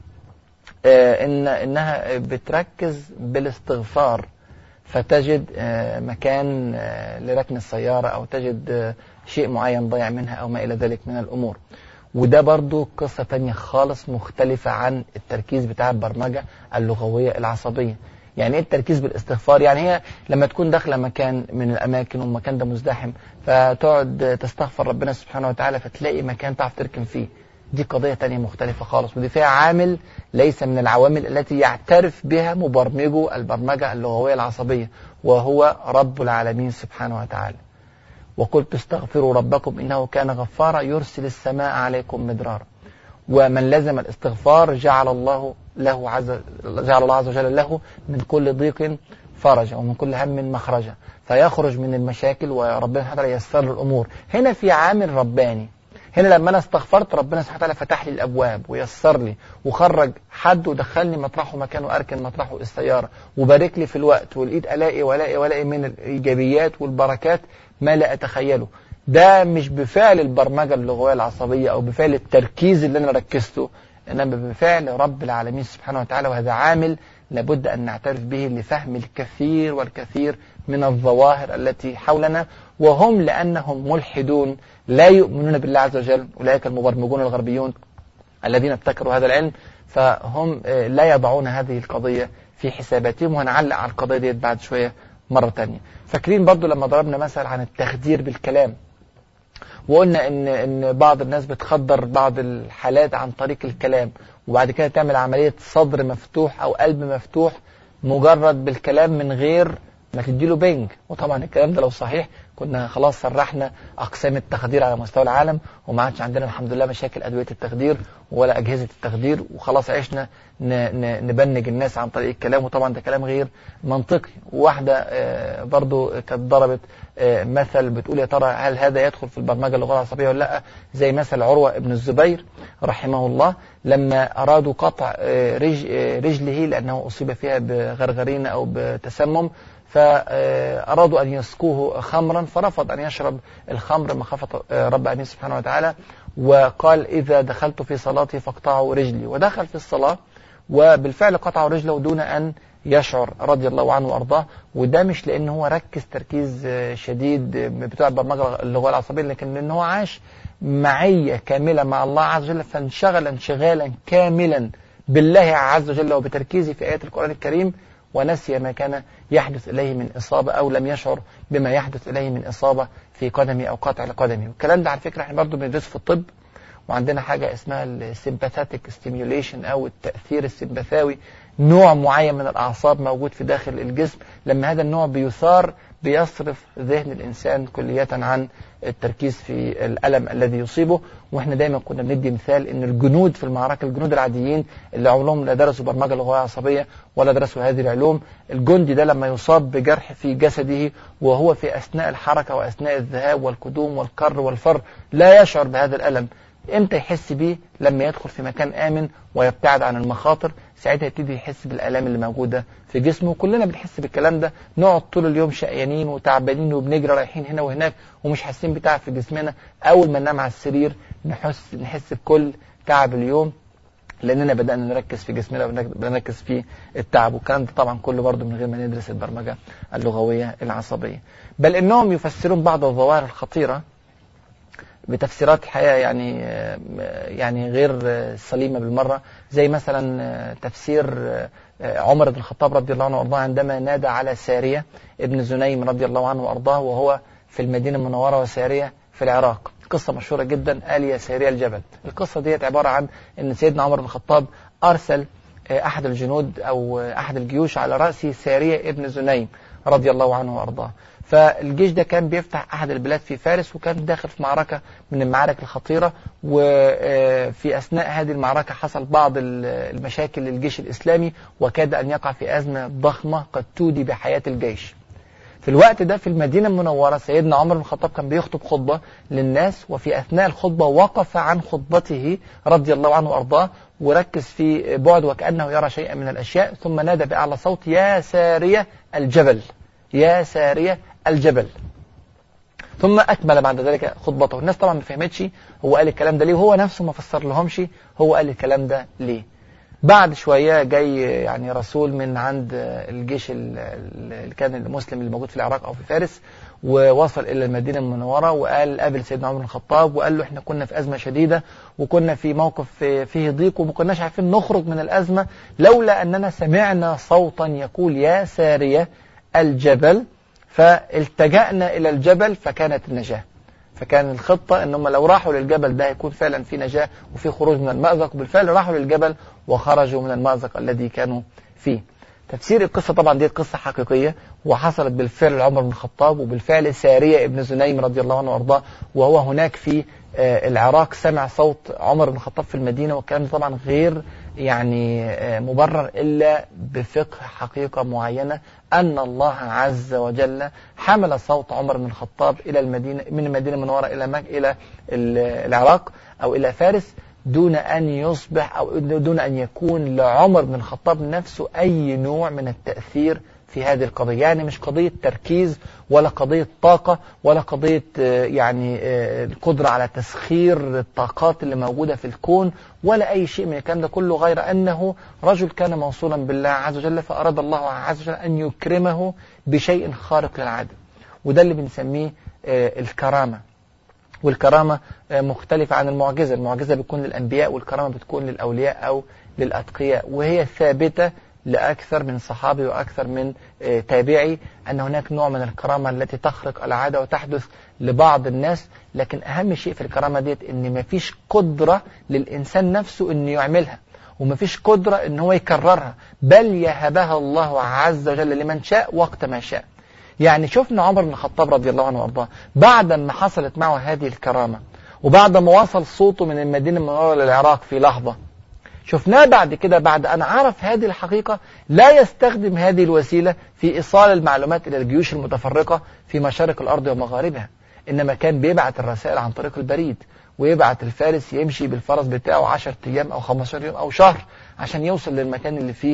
آه ان انها بتركز بالاستغفار فتجد مكان لركن السيارة أو تجد شيء معين ضيع منها أو ما إلى ذلك من الأمور وده برضو قصة تانية خالص مختلفة عن التركيز بتاع البرمجة اللغوية العصبية يعني ايه التركيز بالاستغفار يعني هي لما تكون داخله مكان من الاماكن والمكان ده مزدحم فتقعد تستغفر ربنا سبحانه وتعالى فتلاقي مكان تعرف تركن فيه دي قضية تانية مختلفة خالص ودي فيها عامل ليس من العوامل التي يعترف بها مبرمجو البرمجة اللغوية العصبية وهو رب العالمين سبحانه وتعالى وقلت استغفروا ربكم إنه كان غفارا يرسل السماء عليكم مدرارا ومن لزم الاستغفار جعل الله له عز جعل الله عز وجل له من كل ضيق فرجا ومن كل هم مخرجا فيخرج من المشاكل وربنا سبحانه وتعالى ييسر له الامور هنا في عامل رباني هنا لما انا استغفرت ربنا سبحانه وتعالى فتح لي الابواب ويسر لي وخرج حد ودخلني مطرحه مكانه اركن مطرحه السياره وبارك لي في الوقت ولقيت الاقي والاقي والاقي من الايجابيات والبركات ما لا اتخيله ده مش بفعل البرمجه اللغويه العصبيه او بفعل التركيز اللي انا ركزته انما بفعل رب العالمين سبحانه وتعالى وهذا عامل لابد ان نعترف به لفهم الكثير والكثير من الظواهر التي حولنا وهم لانهم ملحدون لا يؤمنون بالله عز وجل اولئك المبرمجون الغربيون الذين ابتكروا هذا العلم فهم لا يضعون هذه القضيه في حساباتهم وهنعلق على القضيه ديت بعد شويه مره تانية فاكرين برضو لما ضربنا مثل عن التخدير بالكلام وقلنا ان ان بعض الناس بتخدر بعض الحالات عن طريق الكلام وبعد كده تعمل عمليه صدر مفتوح او قلب مفتوح مجرد بالكلام من غير ما تديله بنج وطبعا الكلام ده لو صحيح كنا خلاص سرحنا اقسام التخدير على مستوى العالم وما عادش عندنا الحمد لله مشاكل ادويه التخدير ولا اجهزه التخدير وخلاص عشنا نبنج الناس عن طريق الكلام وطبعا ده كلام غير منطقي وواحده برضو كانت ضربت مثل بتقول يا ترى هل هذا يدخل في البرمجه اللغويه العصبيه ولا لا زي مثل عروه ابن الزبير رحمه الله لما ارادوا قطع رجله لانه اصيب فيها بغرغرينه او بتسمم فأرادوا أن يسقوه خمرا فرفض أن يشرب الخمر مخافة رب العالمين سبحانه وتعالى وقال إذا دخلت في صلاتي فاقطعوا رجلي ودخل في الصلاة وبالفعل قطعوا رجله دون أن يشعر رضي الله عنه وأرضاه وده مش لأن هو ركز تركيز شديد بتوع البرمجة اللغوية العصبية لكن لأن هو عاش معية كاملة مع الله عز وجل فانشغل انشغالا كاملا بالله عز وجل وبتركيزه في آيات القرآن الكريم ونسي ما كان يحدث إليه من إصابة أو لم يشعر بما يحدث إليه من إصابة في قدمه أو قطع لقدمه والكلام ده على فكرة احنا برضه بندرسه في الطب وعندنا حاجة اسمها السيمباثيك ستيميوليشن أو التأثير السمبثاوي نوع معين من الأعصاب موجود في داخل الجسم لما هذا النوع بيثار بيصرف ذهن الإنسان كلية عن التركيز في الألم الذي يصيبه واحنا دايما كنا بندي مثال ان الجنود في المعركة الجنود العاديين اللي عمرهم لا درسوا برمجة لغوية عصبية ولا درسوا هذه العلوم الجندي ده لما يصاب بجرح في جسده وهو في أثناء الحركة وأثناء الذهاب والقدوم والكر والفر لا يشعر بهذا الألم امتى يحس بيه لما يدخل في مكان آمن ويبتعد عن المخاطر ساعتها يبتدي يحس بالآلام اللي موجودة في جسمه وكلنا بنحس بالكلام ده نقعد طول اليوم شقيانين وتعبانين وبنجري رايحين هنا وهناك ومش حاسين بتعب في جسمنا أول ما ننام على السرير نحس نحس بكل تعب اليوم لأننا بدأنا نركز في جسمنا ونركز في التعب والكلام ده طبعا كله برضه من غير ما ندرس البرمجة اللغوية العصبية بل إنهم يفسرون بعض الظواهر الخطيرة بتفسيرات الحقيقة يعني يعني غير سليمة بالمرة زي مثلا تفسير عمر بن الخطاب رضي الله عنه وارضاه عندما نادى على سارية ابن زنيم رضي الله عنه وارضاه وهو في المدينة المنورة وسارية في العراق قصة مشهورة جدا قال يا سارية الجبل القصة ديت عبارة عن ان سيدنا عمر بن الخطاب ارسل احد الجنود او احد الجيوش على رأس سارية ابن زنيم رضي الله عنه وارضاه فالجيش ده كان بيفتح أحد البلاد في فارس وكان داخل في معركة من المعارك الخطيرة وفي أثناء هذه المعركة حصل بعض المشاكل للجيش الإسلامي وكاد أن يقع في أزمة ضخمة قد تودي بحياة الجيش في الوقت ده في المدينة المنورة سيدنا عمر بن الخطاب كان بيخطب خطبة للناس وفي أثناء الخطبة وقف عن خطبته رضي الله عنه وأرضاه وركز في بعد وكأنه يرى شيئا من الأشياء ثم نادى بأعلى صوت يا سارية الجبل يا سارية الجبل ثم أكمل بعد ذلك خطبته الناس طبعا ما فهمتش هو قال الكلام ده ليه وهو نفسه ما فسر لهمش هو قال الكلام ده ليه بعد شوية جاي يعني رسول من عند الجيش اللي كان المسلم اللي موجود في العراق أو في فارس ووصل إلى المدينة المنورة وقال قابل سيدنا عمر بن الخطاب وقال له احنا كنا في أزمة شديدة وكنا في موقف فيه ضيق وما كناش عارفين نخرج من الأزمة لولا أننا سمعنا صوتا يقول يا سارية الجبل فالتجأنا إلى الجبل فكانت النجاة فكان الخطة ان هم لو راحوا للجبل ده هيكون فعلا في نجاة وفي خروج من المأزق وبالفعل راحوا للجبل وخرجوا من المأزق الذي كانوا فيه تفسير القصة طبعا دي قصة حقيقية وحصلت بالفعل لعمر بن الخطاب وبالفعل سارية ابن زنيم رضي الله عنه وارضاه وهو هناك في العراق سمع صوت عمر بن الخطاب في المدينة والكلام طبعا غير يعني مبرر إلا بفقه حقيقة معينة أن الله عز وجل حمل صوت عمر بن الخطاب إلى المدينة من المدينة المنورة إلى مك إلى العراق أو إلى فارس دون أن يصبح أو دون أن يكون لعمر بن الخطاب نفسه أي نوع من التأثير في هذه القضية يعني مش قضية تركيز ولا قضية طاقة ولا قضية يعني القدرة على تسخير الطاقات اللي موجودة في الكون ولا أي شيء من الكلام ده كله غير أنه رجل كان موصولا بالله عز وجل فأراد الله عز وجل أن يكرمه بشيء خارق للعادة وده اللي بنسميه الكرامة والكرامة مختلفة عن المعجزة المعجزة بتكون للأنبياء والكرامة بتكون للأولياء أو للأتقياء وهي ثابتة لأكثر من صحابي وأكثر من تابعي أن هناك نوع من الكرامة التي تخرق العادة وتحدث لبعض الناس لكن أهم شيء في الكرامة ديت أن مفيش قدرة للإنسان نفسه أنه يعملها ومفيش قدرة أن هو يكررها بل يهبها الله عز وجل لمن شاء وقت ما شاء يعني شفنا عمر بن الخطاب رضي الله عنه وارضاه بعد ما حصلت معه هذه الكرامة وبعد ما وصل صوته من المدينة المنورة للعراق في لحظة شفناه بعد كده بعد أن عرف هذه الحقيقة لا يستخدم هذه الوسيلة في إيصال المعلومات إلى الجيوش المتفرقة في مشارق الأرض ومغاربها إنما كان بيبعت الرسائل عن طريق البريد ويبعت الفارس يمشي بالفرس بتاعه 10 أيام أو 15 يوم أو شهر عشان يوصل للمكان اللي فيه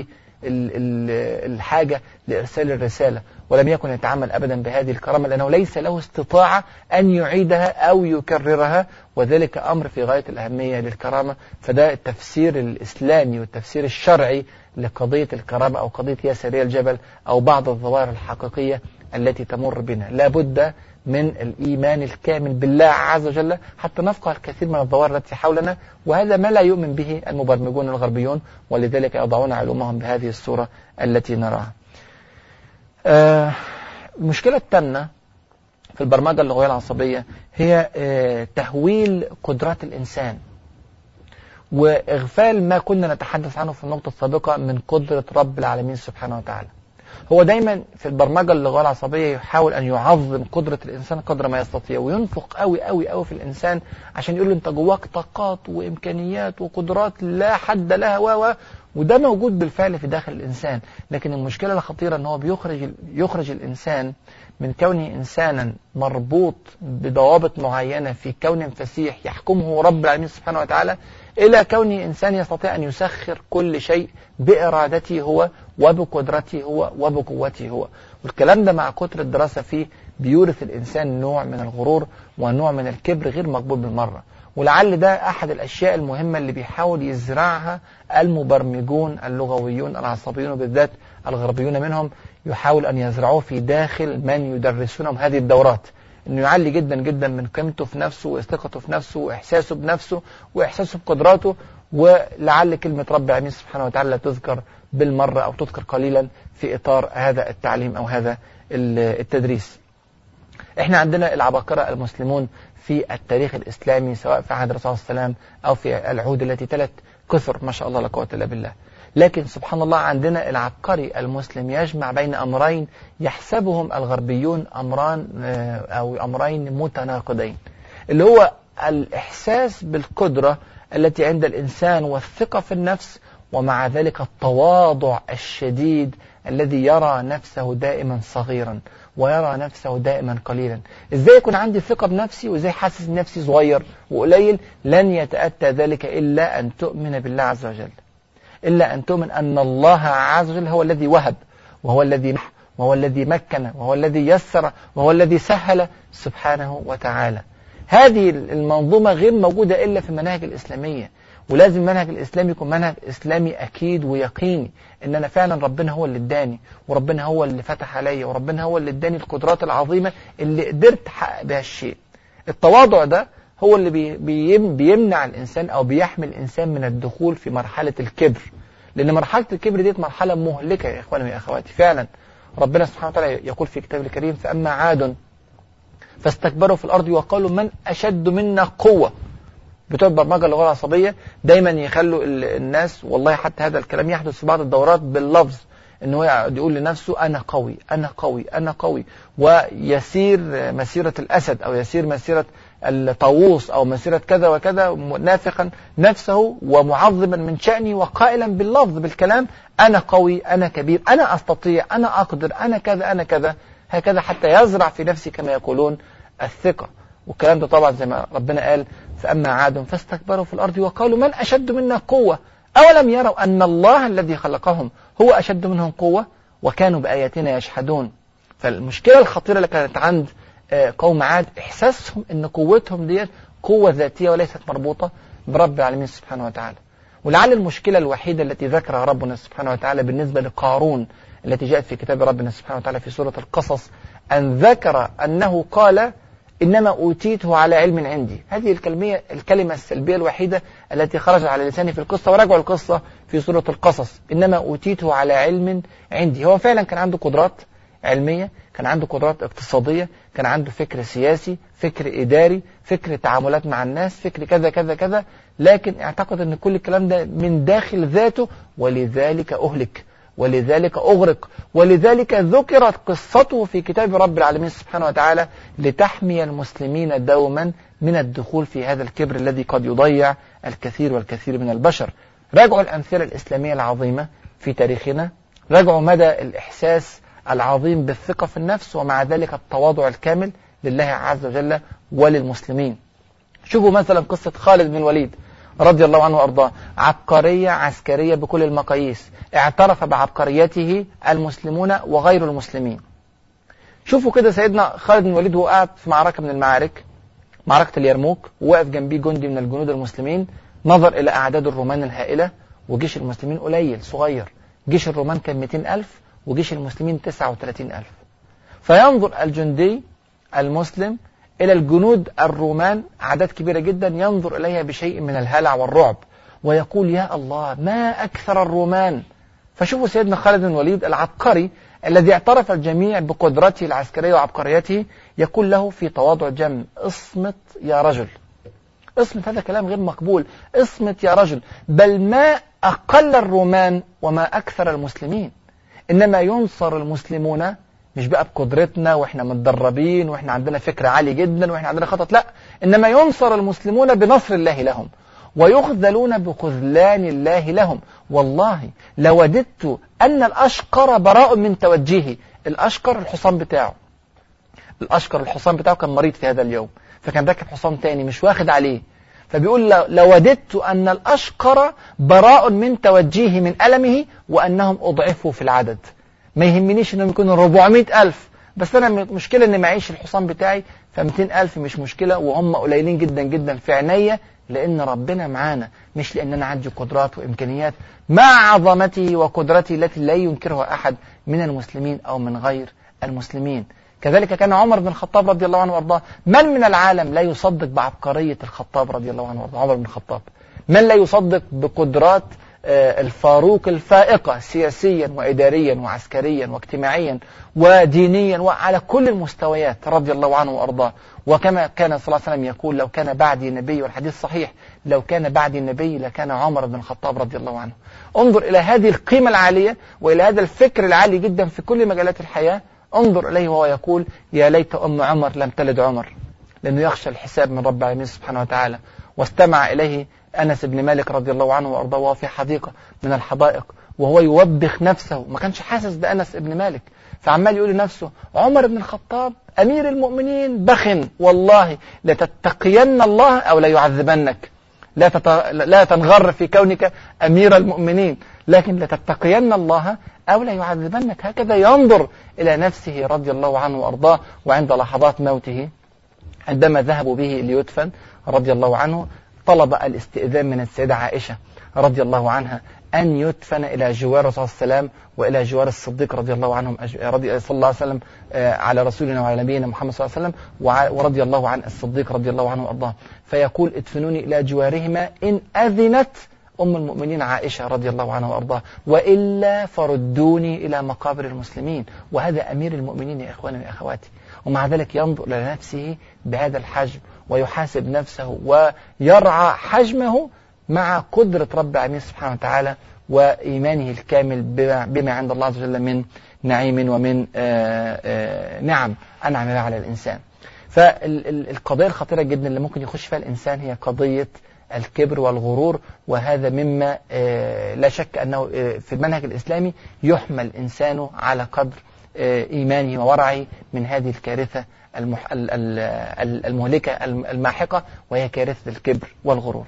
الحاجة لإرسال الرسالة ولم يكن يتعامل أبدا بهذه الكرامة لأنه ليس له استطاعة أن يعيدها أو يكررها وذلك أمر في غاية الأهمية للكرامة فده التفسير الإسلامي والتفسير الشرعي لقضية الكرامة أو قضية يا سريع الجبل أو بعض الظواهر الحقيقية التي تمر بنا لا بد من الإيمان الكامل بالله عز وجل حتى نفقه الكثير من الظواهر التي حولنا وهذا ما لا يؤمن به المبرمجون الغربيون ولذلك يضعون علومهم بهذه الصورة التي نراها آه المشكلة الثامنة في البرمجة اللغوية العصبية هي آه تهويل قدرات الإنسان وإغفال ما كنا نتحدث عنه في النقطة السابقة من قدرة رب العالمين سبحانه وتعالى هو دايما في البرمجة اللغوية العصبية يحاول أن يعظم قدرة الإنسان قدر ما يستطيع وينفق قوي قوي قوي في الإنسان عشان يقول له أنت جواك طاقات وإمكانيات وقدرات لا حد لها و وده موجود بالفعل في داخل الإنسان لكن المشكلة الخطيرة أن هو بيخرج يخرج الإنسان من كونه إنسانا مربوط بضوابط معينة في كون فسيح يحكمه رب العالمين سبحانه وتعالى إلى كونه إنسان يستطيع أن يسخر كل شيء بإرادته هو وبقدرته هو وبقوته هو والكلام ده مع كتر الدراسة فيه بيورث الإنسان نوع من الغرور ونوع من الكبر غير مقبول بالمرة ولعل ده أحد الأشياء المهمة اللي بيحاول يزرعها المبرمجون اللغويون العصبيون وبالذات الغربيون منهم يحاول أن يزرعوه في داخل من يدرسونهم هذه الدورات انه يعلي جدا جدا من قيمته في نفسه وثقته في نفسه واحساسه بنفسه واحساسه بقدراته ولعل كلمه رب العالمين سبحانه وتعالى تذكر بالمره او تذكر قليلا في اطار هذا التعليم او هذا التدريس. احنا عندنا العباقره المسلمون في التاريخ الاسلامي سواء في عهد الرسول صلى الله عليه وسلم او في العهود التي تلت كثر ما شاء الله لا قوه الا بالله. لكن سبحان الله عندنا العبقري المسلم يجمع بين أمرين يحسبهم الغربيون أمران أو أمرين متناقضين اللي هو الإحساس بالقدرة التي عند الإنسان والثقة في النفس ومع ذلك التواضع الشديد الذي يرى نفسه دائما صغيرا ويرى نفسه دائما قليلا ازاي يكون عندي ثقة بنفسي وازاي حاسس نفسي صغير وقليل لن يتأتى ذلك إلا أن تؤمن بالله عز وجل إلا أن تؤمن أن الله عز وجل هو الذي وهب وهو الذي نح وهو الذي مكن وهو الذي يسر وهو الذي سهل سبحانه وتعالى هذه المنظومة غير موجودة إلا في المناهج الإسلامية ولازم المنهج الإسلامي يكون منهج إسلامي أكيد ويقيني إن أنا فعلا ربنا هو اللي اداني وربنا هو اللي فتح عليا وربنا هو اللي اداني القدرات العظيمة اللي قدرت أحقق بها الشيء التواضع ده هو اللي بي بيمنع الإنسان أو بيحمي الإنسان من الدخول في مرحلة الكبر لأن مرحلة الكبر ديت مرحلة مهلكة يا إخواني ويا أخواتي فعلا ربنا سبحانه وتعالى يقول في كتابه الكريم فأما عاد فاستكبروا في الأرض وقالوا من أشد منا قوة بتوع البرمجة اللغة العصبية دايما يخلوا الناس والله حتى هذا الكلام يحدث في بعض الدورات باللفظ ان هو يقول لنفسه انا قوي انا قوي انا قوي ويسير مسيرة الاسد او يسير مسيرة الطاووس او مسيرة كذا وكذا نافخا نفسه ومعظما من شأني وقائلا باللفظ بالكلام انا قوي انا كبير انا استطيع انا اقدر انا كذا انا كذا هكذا حتى يزرع في نفسي كما يقولون الثقة والكلام ده طبعا زي ما ربنا قال فأما عاد فاستكبروا في الأرض وقالوا من أشد منا قوة أولم يروا أن الله الذي خلقهم هو أشد منهم قوة وكانوا بآياتنا يجحدون فالمشكلة الخطيرة اللي كانت عند قوم عاد إحساسهم أن قوتهم ديت قوة ذاتية وليست مربوطة برب العالمين سبحانه وتعالى ولعل المشكلة الوحيدة التي ذكرها ربنا سبحانه وتعالى بالنسبة لقارون التي جاءت في كتاب ربنا سبحانه وتعالى في سورة القصص أن ذكر أنه قال إنما أوتيته على علم عندي هذه الكلمية الكلمة السلبية الوحيدة التي خرجت على لساني في القصة وراجعوا القصة في سورة القصص إنما أوتيته على علم عندي هو فعلا كان عنده قدرات علمية كان عنده قدرات اقتصادية كان عنده فكر سياسي فكر إداري فكر تعاملات مع الناس فكر كذا كذا كذا لكن اعتقد أن كل الكلام ده من داخل ذاته ولذلك أهلك ولذلك أغرق ولذلك ذكرت قصته في كتاب رب العالمين سبحانه وتعالى لتحمي المسلمين دوما من الدخول في هذا الكبر الذي قد يضيع الكثير والكثير من البشر راجعوا الأمثلة الإسلامية العظيمة في تاريخنا راجعوا مدى الإحساس العظيم بالثقة في النفس ومع ذلك التواضع الكامل لله عز وجل وللمسلمين شوفوا مثلا قصة خالد بن الوليد رضي الله عنه وارضاه عبقرية عسكرية بكل المقاييس اعترف بعبقريته المسلمون وغير المسلمين شوفوا كده سيدنا خالد بن الوليد وهو قاعد في معركة من المعارك معركة اليرموك ووقف جنبيه جندي من الجنود المسلمين نظر إلى أعداد الرومان الهائلة وجيش المسلمين قليل صغير جيش الرومان كان 200 ألف وجيش المسلمين 39 ألف فينظر الجندي المسلم إلى الجنود الرومان أعداد كبيرة جدا ينظر إليها بشيء من الهلع والرعب ويقول يا الله ما أكثر الرومان فشوفوا سيدنا خالد بن الوليد العبقري الذي اعترف الجميع بقدرته العسكرية وعبقريته يقول له في تواضع جم اصمت يا رجل اصمت هذا كلام غير مقبول اصمت يا رجل بل ما أقل الرومان وما أكثر المسلمين إنما ينصر المسلمون مش بقى بقدرتنا واحنا متدربين واحنا عندنا فكر عالي جدا واحنا عندنا خطط لا انما ينصر المسلمون بنصر الله لهم ويخذلون بخذلان الله لهم والله لوددت ان الاشقر براء من توجهي الاشقر الحصان بتاعه الاشقر الحصان بتاعه كان مريض في هذا اليوم فكان راكب حصان تاني مش واخد عليه فبيقول لوددت أن الأشقر براء من توجهه من ألمه وأنهم أضعفوا في العدد ما يهمنيش أنهم يكونوا 400 ألف بس أنا مشكلة أني معيش الحصان بتاعي ف 200 ألف مش مشكلة وهم قليلين جدا جدا في عينيا لأن ربنا معانا مش لأن أنا عندي قدرات وإمكانيات مع عظمته وقدرته التي لا ينكرها أحد من المسلمين أو من غير المسلمين كذلك كان عمر بن الخطاب رضي الله عنه وارضاه من من العالم لا يصدق بعبقرية الخطاب رضي الله عنه وارضاه عمر بن الخطاب من لا يصدق بقدرات الفاروق الفائقة سياسيا وإداريا وعسكريا واجتماعيا ودينيا وعلى كل المستويات رضي الله عنه وأرضاه وكما كان صلى الله عليه وسلم يقول لو كان بعدي نبي والحديث صحيح لو كان بعدي نبي لكان عمر بن الخطاب رضي الله عنه انظر إلى هذه القيمة العالية وإلى هذا الفكر العالي جدا في كل مجالات الحياة انظر إليه وهو يقول يا ليت أم عمر لم تلد عمر لأنه يخشى الحساب من رب العالمين سبحانه وتعالى واستمع إليه أنس بن مالك رضي الله عنه وأرضاه وهو في حديقة من الحدائق وهو يوبخ نفسه ما كانش حاسس بأنس بن مالك فعمال يقول لنفسه عمر بن الخطاب أمير المؤمنين بخن والله لتتقين الله أو لا يعذبنك لا, تت... لا تنغر في كونك أمير المؤمنين لكن لتتقين الله أو لا يعذبنك هكذا ينظر إلى نفسه رضي الله عنه وأرضاه وعند لحظات موته عندما ذهبوا به ليدفن رضي الله عنه طلب الاستئذان من السيدة عائشة رضي الله عنها أن يدفن إلى جوار الرسول صلى الله عليه وسلم وإلى جوار الصديق رضي الله عنهم رضي صلى الله عليه وسلم على رسولنا وعلى نبينا محمد صلى الله عليه وسلم ورضي الله عن الصديق رضي الله عنه وأرضاه فيقول ادفنوني إلى جوارهما إن أذنت أم المؤمنين عائشة رضي الله عنها وأرضاها وإلا فردوني إلى مقابر المسلمين وهذا أمير المؤمنين يا إخواني وأخواتي ومع ذلك ينظر إلى نفسه بهذا الحجم ويحاسب نفسه ويرعى حجمه مع قدرة رب العالمين سبحانه وتعالى وإيمانه الكامل بما عند الله عز وجل من نعيم ومن آآ آآ نعم أنعم بها على الإنسان فالقضية الخطيرة جدا اللي ممكن يخش فيها الإنسان هي قضية الكبر والغرور وهذا مما لا شك أنه في المنهج الإسلامي يحمل إنسانه على قدر إيمانه وورعه من هذه الكارثة المح... المهلكة الماحقة وهي كارثة الكبر والغرور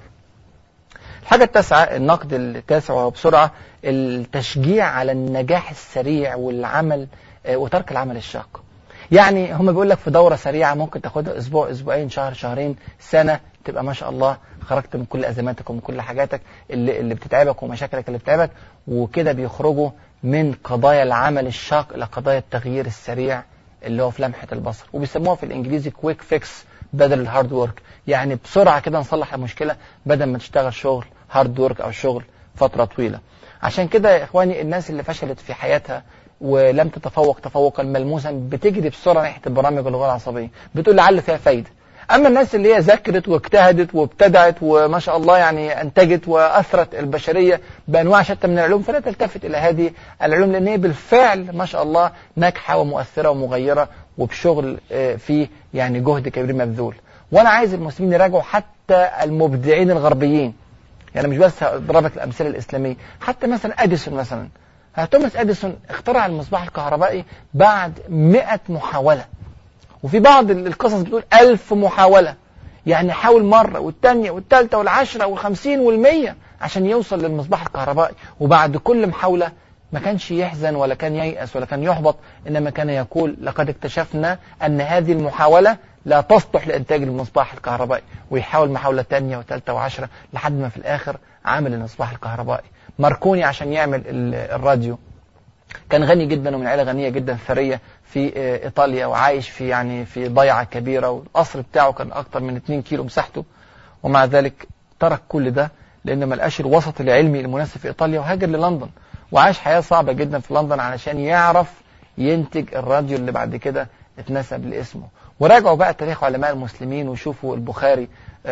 الحاجة التاسعة النقد التاسع وهو بسرعة التشجيع على النجاح السريع والعمل وترك العمل الشاق يعني هم بيقول لك في دورة سريعة ممكن تاخدها أسبوع أسبوعين شهر شهرين سنة تبقى ما شاء الله خرجت من كل أزماتك ومن كل حاجاتك اللي, اللي بتتعبك ومشاكلك اللي بتتعبك وكده بيخرجوا من قضايا العمل الشاق إلى قضايا التغيير السريع اللي هو في لمحة البصر وبيسموها في الإنجليزي كويك فيكس بدل الهارد وورك يعني بسرعة كده نصلح المشكلة بدل ما تشتغل شغل هارد وورك أو شغل فترة طويلة عشان كده يا إخواني الناس اللي فشلت في حياتها ولم تتفوق تفوقا ملموسا بتجري بسرعة ناحية البرامج اللغة العصبية بتقول لعل فيها فايدة أما الناس اللي هي ذاكرت واجتهدت وابتدعت وما شاء الله يعني أنتجت وأثرت البشرية بأنواع شتى من العلوم فلا تلتفت إلى هذه العلوم لأن هي بالفعل ما شاء الله ناجحة ومؤثرة ومغيرة وبشغل فيه يعني جهد كبير مبذول وأنا عايز المسلمين يراجعوا حتى المبدعين الغربيين يعني مش بس ضربت الأمثلة الإسلامية حتى مثلا أديسون مثلا توماس أديسون اخترع المصباح الكهربائي بعد 100 محاولة وفي بعض القصص بتقول ألف محاولة يعني حاول مرة والثانية والثالثة والعشرة والخمسين والمية عشان يوصل للمصباح الكهربائي وبعد كل محاولة ما كانش يحزن ولا كان ييأس ولا كان يحبط إنما كان يقول لقد اكتشفنا أن هذه المحاولة لا تصلح لإنتاج المصباح الكهربائي ويحاول محاولة تانية وثالثة وعشرة لحد ما في الآخر عمل المصباح الكهربائي ماركوني عشان يعمل الراديو كان غني جدا ومن عائله غنيه جدا ثريه في ايطاليا وعايش في يعني في ضيعه كبيره والقصر بتاعه كان اكتر من 2 كيلو مساحته ومع ذلك ترك كل ده لان ما لقاش الوسط العلمي المناسب في ايطاليا وهاجر للندن وعاش حياه صعبه جدا في لندن علشان يعرف ينتج الراديو اللي بعد كده اتنسب لاسمه وراجعوا بقى تاريخ علماء المسلمين وشوفوا البخاري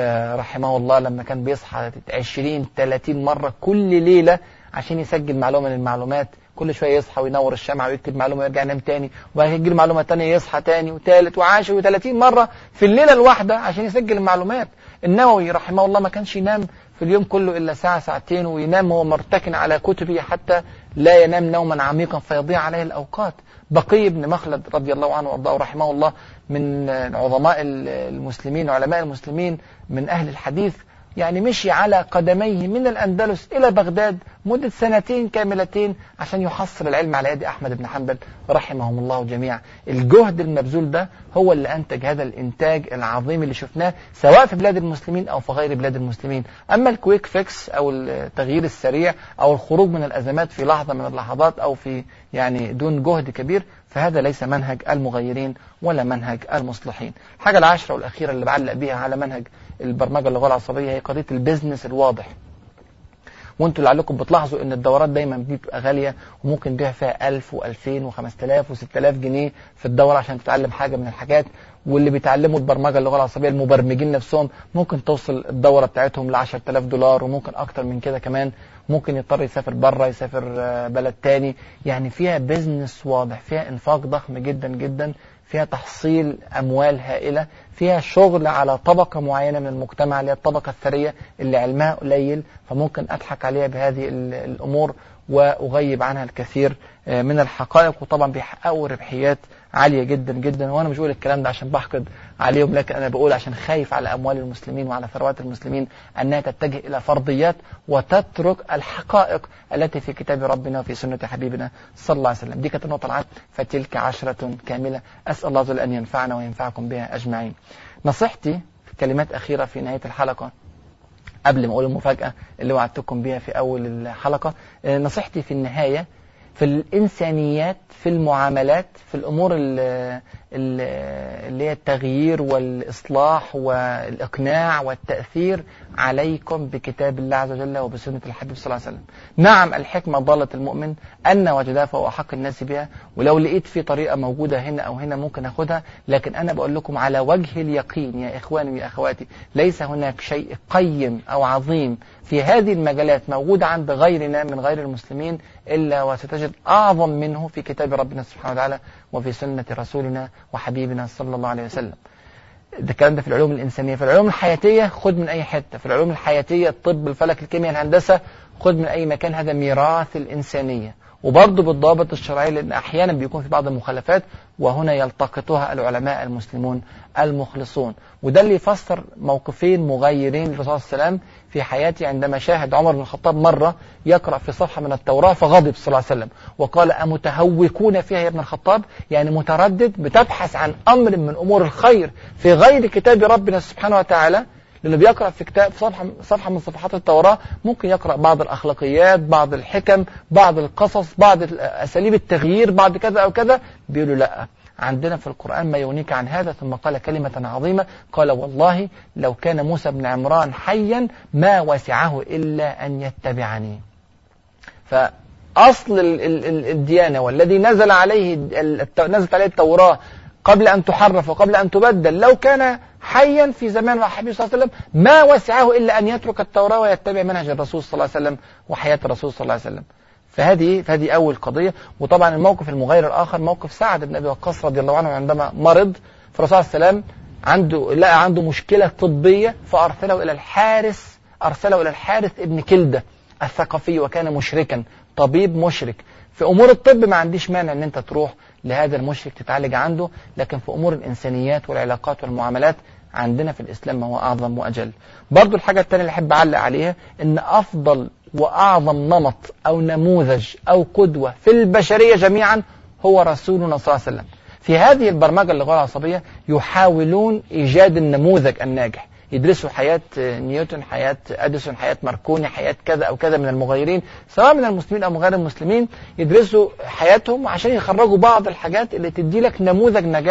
رحمه الله لما كان بيصحى 20 30 مره كل ليله عشان يسجل معلومه من المعلومات كل شويه يصحى وينور الشمعه ويكتب معلومه ويرجع ينام تاني وبعد كده تجي له معلومه تانيه يصحى تاني وثالث وعاشر و30 مره في الليله الواحده عشان يسجل المعلومات النووي رحمه الله ما كانش ينام في اليوم كله الا ساعه ساعتين وينام وهو مرتكن على كتبه حتى لا ينام نوما عميقا فيضيع عليه الاوقات بقي بن مخلد رضي الله عنه وارضاه رحمه الله من عظماء المسلمين علماء المسلمين من اهل الحديث يعني مشي على قدميه من الأندلس إلى بغداد مدة سنتين كاملتين عشان يحصل العلم على يد أحمد بن حنبل رحمهم الله جميعا الجهد المبذول ده هو اللي أنتج هذا الإنتاج العظيم اللي شفناه سواء في بلاد المسلمين أو في غير بلاد المسلمين أما الكويك فيكس أو التغيير السريع أو الخروج من الأزمات في لحظة من اللحظات أو في يعني دون جهد كبير فهذا ليس منهج المغيرين ولا منهج المصلحين الحاجة العاشرة والأخيرة اللي بعلق بيها على منهج البرمجة اللغوية العصبية هي قضية البيزنس الواضح وانتوا لعلكم بتلاحظوا ان الدورات دايما بتبقى غاليه وممكن بيها فيها 1000 و2000 و5000 و6000 جنيه في الدوره عشان تتعلم حاجه من الحاجات واللي بيتعلموا البرمجه اللغه العصبيه المبرمجين نفسهم ممكن توصل الدوره بتاعتهم ل 10000 دولار وممكن اكتر من كده كمان ممكن يضطر يسافر بره يسافر بلد تاني يعني فيها بيزنس واضح فيها انفاق ضخم جدا جدا فيها تحصيل أموال هائلة فيها شغل على طبقة معينة من المجتمع اللي هي الطبقة الثرية اللي علمها قليل فممكن أضحك عليها بهذه الأمور وأغيب عنها الكثير من الحقائق وطبعا بيحققوا ربحيات عالية جدا جدا وأنا مش بقول الكلام ده عشان بحقد عليهم لكن أنا بقول عشان خايف على أموال المسلمين وعلى ثروات المسلمين أنها تتجه إلى فرضيات وتترك الحقائق التي في كتاب ربنا وفي سنة حبيبنا صلى الله عليه وسلم دي كانت النقطة العام فتلك عشرة كاملة أسأل الله جل أن ينفعنا وينفعكم بها أجمعين نصيحتي في كلمات أخيرة في نهاية الحلقة قبل ما أقول المفاجأة اللي وعدتكم بها في أول الحلقة نصيحتي في النهاية في الإنسانيات في المعاملات في الأمور اللي هي التغيير والإصلاح والإقناع والتأثير عليكم بكتاب الله عز وجل وبسنة الحبيب صلى الله عليه وسلم نعم الحكمة ضالة المؤمن أن وجدها فهو أحق الناس بها ولو لقيت في طريقة موجودة هنا أو هنا ممكن أخدها لكن أنا بقول لكم على وجه اليقين يا إخواني ويا أخواتي ليس هناك شيء قيم أو عظيم في هذه المجالات موجودة عند غيرنا من غير المسلمين إلا وستجد أعظم منه في كتاب ربنا سبحانه وتعالى وفي سنة رسولنا وحبيبنا صلى الله عليه وسلم ده الكلام ده في العلوم الإنسانية في العلوم الحياتية خد من أي حتة في العلوم الحياتية الطب الفلك الكيمياء الهندسة خد من أي مكان هذا ميراث الإنسانية وبرضه بالضوابط الشرعية لأن أحيانا بيكون في بعض المخالفات وهنا يلتقطها العلماء المسلمون المخلصون وده اللي يفسر موقفين مغيرين للرسول صلى الله عليه وسلم في حياته عندما شاهد عمر بن الخطاب مرة يقرأ في صفحة من التوراة فغضب صلى الله عليه وسلم وقال أمتهوكون فيها يا ابن الخطاب يعني متردد بتبحث عن أمر من أمور الخير في غير كتاب ربنا سبحانه وتعالى لأنه بيقرأ في كتاب صفحة صفحة من صفحات التوراة ممكن يقرأ بعض الأخلاقيات بعض الحكم بعض القصص بعض أساليب التغيير بعض كذا أو كذا بيقولوا لا عندنا في القرآن ما يغنيك عن هذا ثم قال كلمة عظيمة قال والله لو كان موسى بن عمران حيا ما وسعه إلا أن يتبعني فأصل الديانة والذي نزل عليه نزلت عليه التوراة قبل أن تحرف وقبل أن تبدل لو كان حيا في زمان الحبيب صلى الله عليه وسلم ما وسعه إلا أن يترك التوراة ويتبع منهج الرسول صلى الله عليه وسلم وحياة الرسول صلى الله عليه وسلم فهذه فهذه أول قضية وطبعا الموقف المغير الآخر موقف سعد بن أبي وقاص رضي الله عنه عندما مرض فالرسول صلى الله عليه وسلم عنده لقى عنده مشكلة طبية فأرسله إلى الحارس أرسله إلى الحارث ابن كلدة الثقفي وكان مشركا طبيب مشرك في أمور الطب ما عنديش مانع أن أنت تروح لهذا المشرك تتعالج عنده لكن في أمور الإنسانيات والعلاقات والمعاملات عندنا في الإسلام ما هو أعظم وأجل برضو الحاجة الثانية اللي أحب أعلق عليها أن أفضل وأعظم نمط أو نموذج أو قدوة في البشرية جميعا هو رسولنا صلى الله عليه وسلم في هذه البرمجة اللغوية العصبية يحاولون إيجاد النموذج الناجح يدرسوا حياة نيوتن حياة أديسون حياة ماركوني حياة كذا أو كذا من المغيرين سواء من المسلمين أو من غير المسلمين يدرسوا حياتهم عشان يخرجوا بعض الحاجات اللي تدي لك نموذج نجاح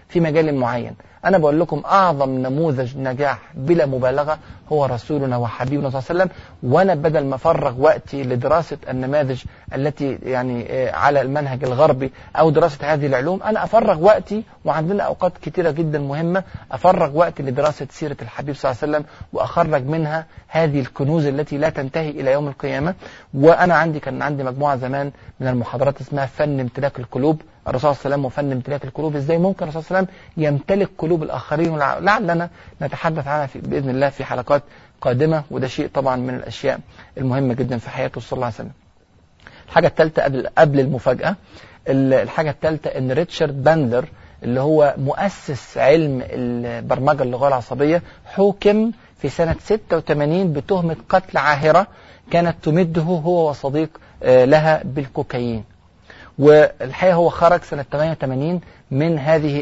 في مجال معين أنا بقول لكم أعظم نموذج نجاح بلا مبالغة هو رسولنا وحبيبنا صلى الله عليه وسلم وأنا بدل ما أفرغ وقتي لدراسة النماذج التي يعني على المنهج الغربي أو دراسة هذه العلوم أنا أفرغ وقتي وعندنا أوقات كثيرة جدا مهمة أفرغ وقتي لدراسة سيرة الحبيب صلى الله عليه وسلم وأخرج منها هذه الكنوز التي لا تنتهي إلى يوم القيامة وأنا عندي كان عندي مجموعة زمان من المحاضرات اسمها فن امتلاك القلوب الرسول صلى الله عليه وسلم وفن امتلاك القلوب ازاي ممكن الرسول صلى الله عليه وسلم يمتلك قلوب الاخرين لعلنا نتحدث عنها في باذن الله في حلقات قادمه وده شيء طبعا من الاشياء المهمه جدا في حياته صلى الله عليه وسلم. الحاجه الثالثه قبل قبل المفاجاه الحاجه الثالثه ان ريتشارد باندلر اللي هو مؤسس علم البرمجه اللغه العصبيه حوكم في سنه 86 بتهمه قتل عاهره كانت تمده هو وصديق لها بالكوكايين والحقيقة هو خرج سنة 88 من هذه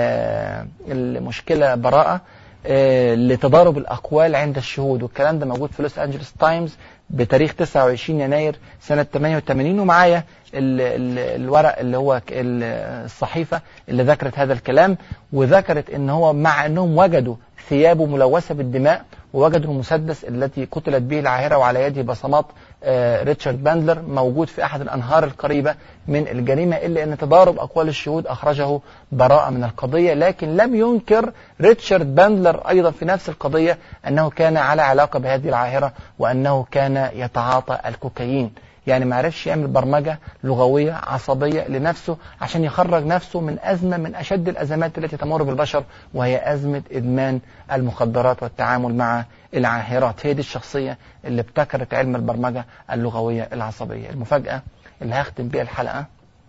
المشكلة براءة لتضارب الأقوال عند الشهود والكلام ده موجود في لوس أنجلوس تايمز بتاريخ 29 يناير سنة 88 ومعايا الورق اللي هو الصحيفة اللي ذكرت هذا الكلام وذكرت ان هو مع انهم وجدوا ثيابه ملوثة بالدماء ووجدوا المسدس التي قتلت به العاهرة وعلى يده بصمات ريتشارد باندلر موجود في أحد الأنهار القريبة من الجريمة إلا أن تضارب أقوال الشهود أخرجه براءة من القضية لكن لم ينكر ريتشارد باندلر أيضا في نفس القضية أنه كان على علاقة بهذه العاهرة وأنه كان يتعاطى الكوكايين يعني ما عرفش يعمل برمجة لغوية عصبية لنفسه عشان يخرج نفسه من أزمة من أشد الأزمات التي تمر بالبشر وهي أزمة إدمان المخدرات والتعامل مع العاهرات هي دي الشخصية اللي ابتكرت علم البرمجة اللغوية العصبية المفاجأة اللي هختم بيها الحلقة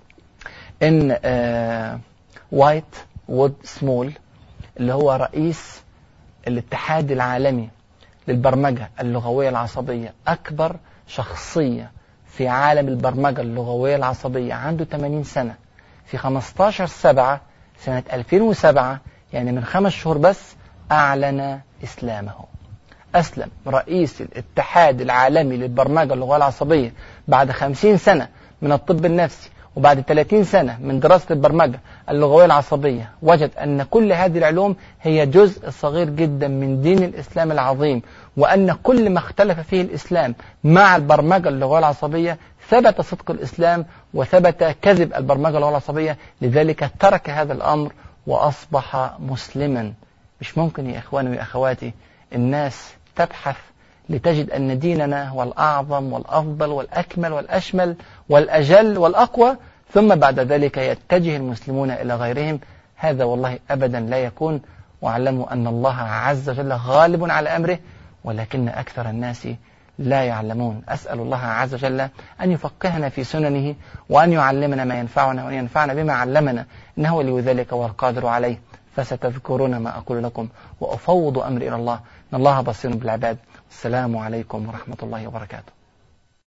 إن آه وايت وود سمول اللي هو رئيس الاتحاد العالمي للبرمجة اللغوية العصبية أكبر شخصية في عالم البرمجة اللغوية العصبية عنده 80 سنة في 15 سبعة سنة 2007 يعني من خمس شهور بس أعلن إسلامه أسلم رئيس الاتحاد العالمي للبرمجة اللغوية العصبية بعد 50 سنة من الطب النفسي وبعد 30 سنة من دراسة البرمجة اللغوية العصبية وجد أن كل هذه العلوم هي جزء صغير جدا من دين الإسلام العظيم وأن كل ما اختلف فيه الإسلام مع البرمجة اللغوية العصبية ثبت صدق الإسلام وثبت كذب البرمجة اللغوية العصبية لذلك ترك هذا الأمر وأصبح مسلما مش ممكن يا إخواني وأخواتي الناس تبحث لتجد أن ديننا هو الأعظم والأفضل والأكمل والأشمل والأجل والأقوى ثم بعد ذلك يتجه المسلمون إلى غيرهم هذا والله أبدا لا يكون واعلموا أن الله عز وجل غالب على أمره ولكن أكثر الناس لا يعلمون أسأل الله عز وجل أن يفقهنا في سننه وأن يعلمنا ما ينفعنا وأن ينفعنا بما علمنا إنه ولي ذلك والقادر عليه فستذكرون ما أقول لكم وأفوض أمري إلى الله إن الله بصير بالعباد السلام عليكم ورحمة الله وبركاته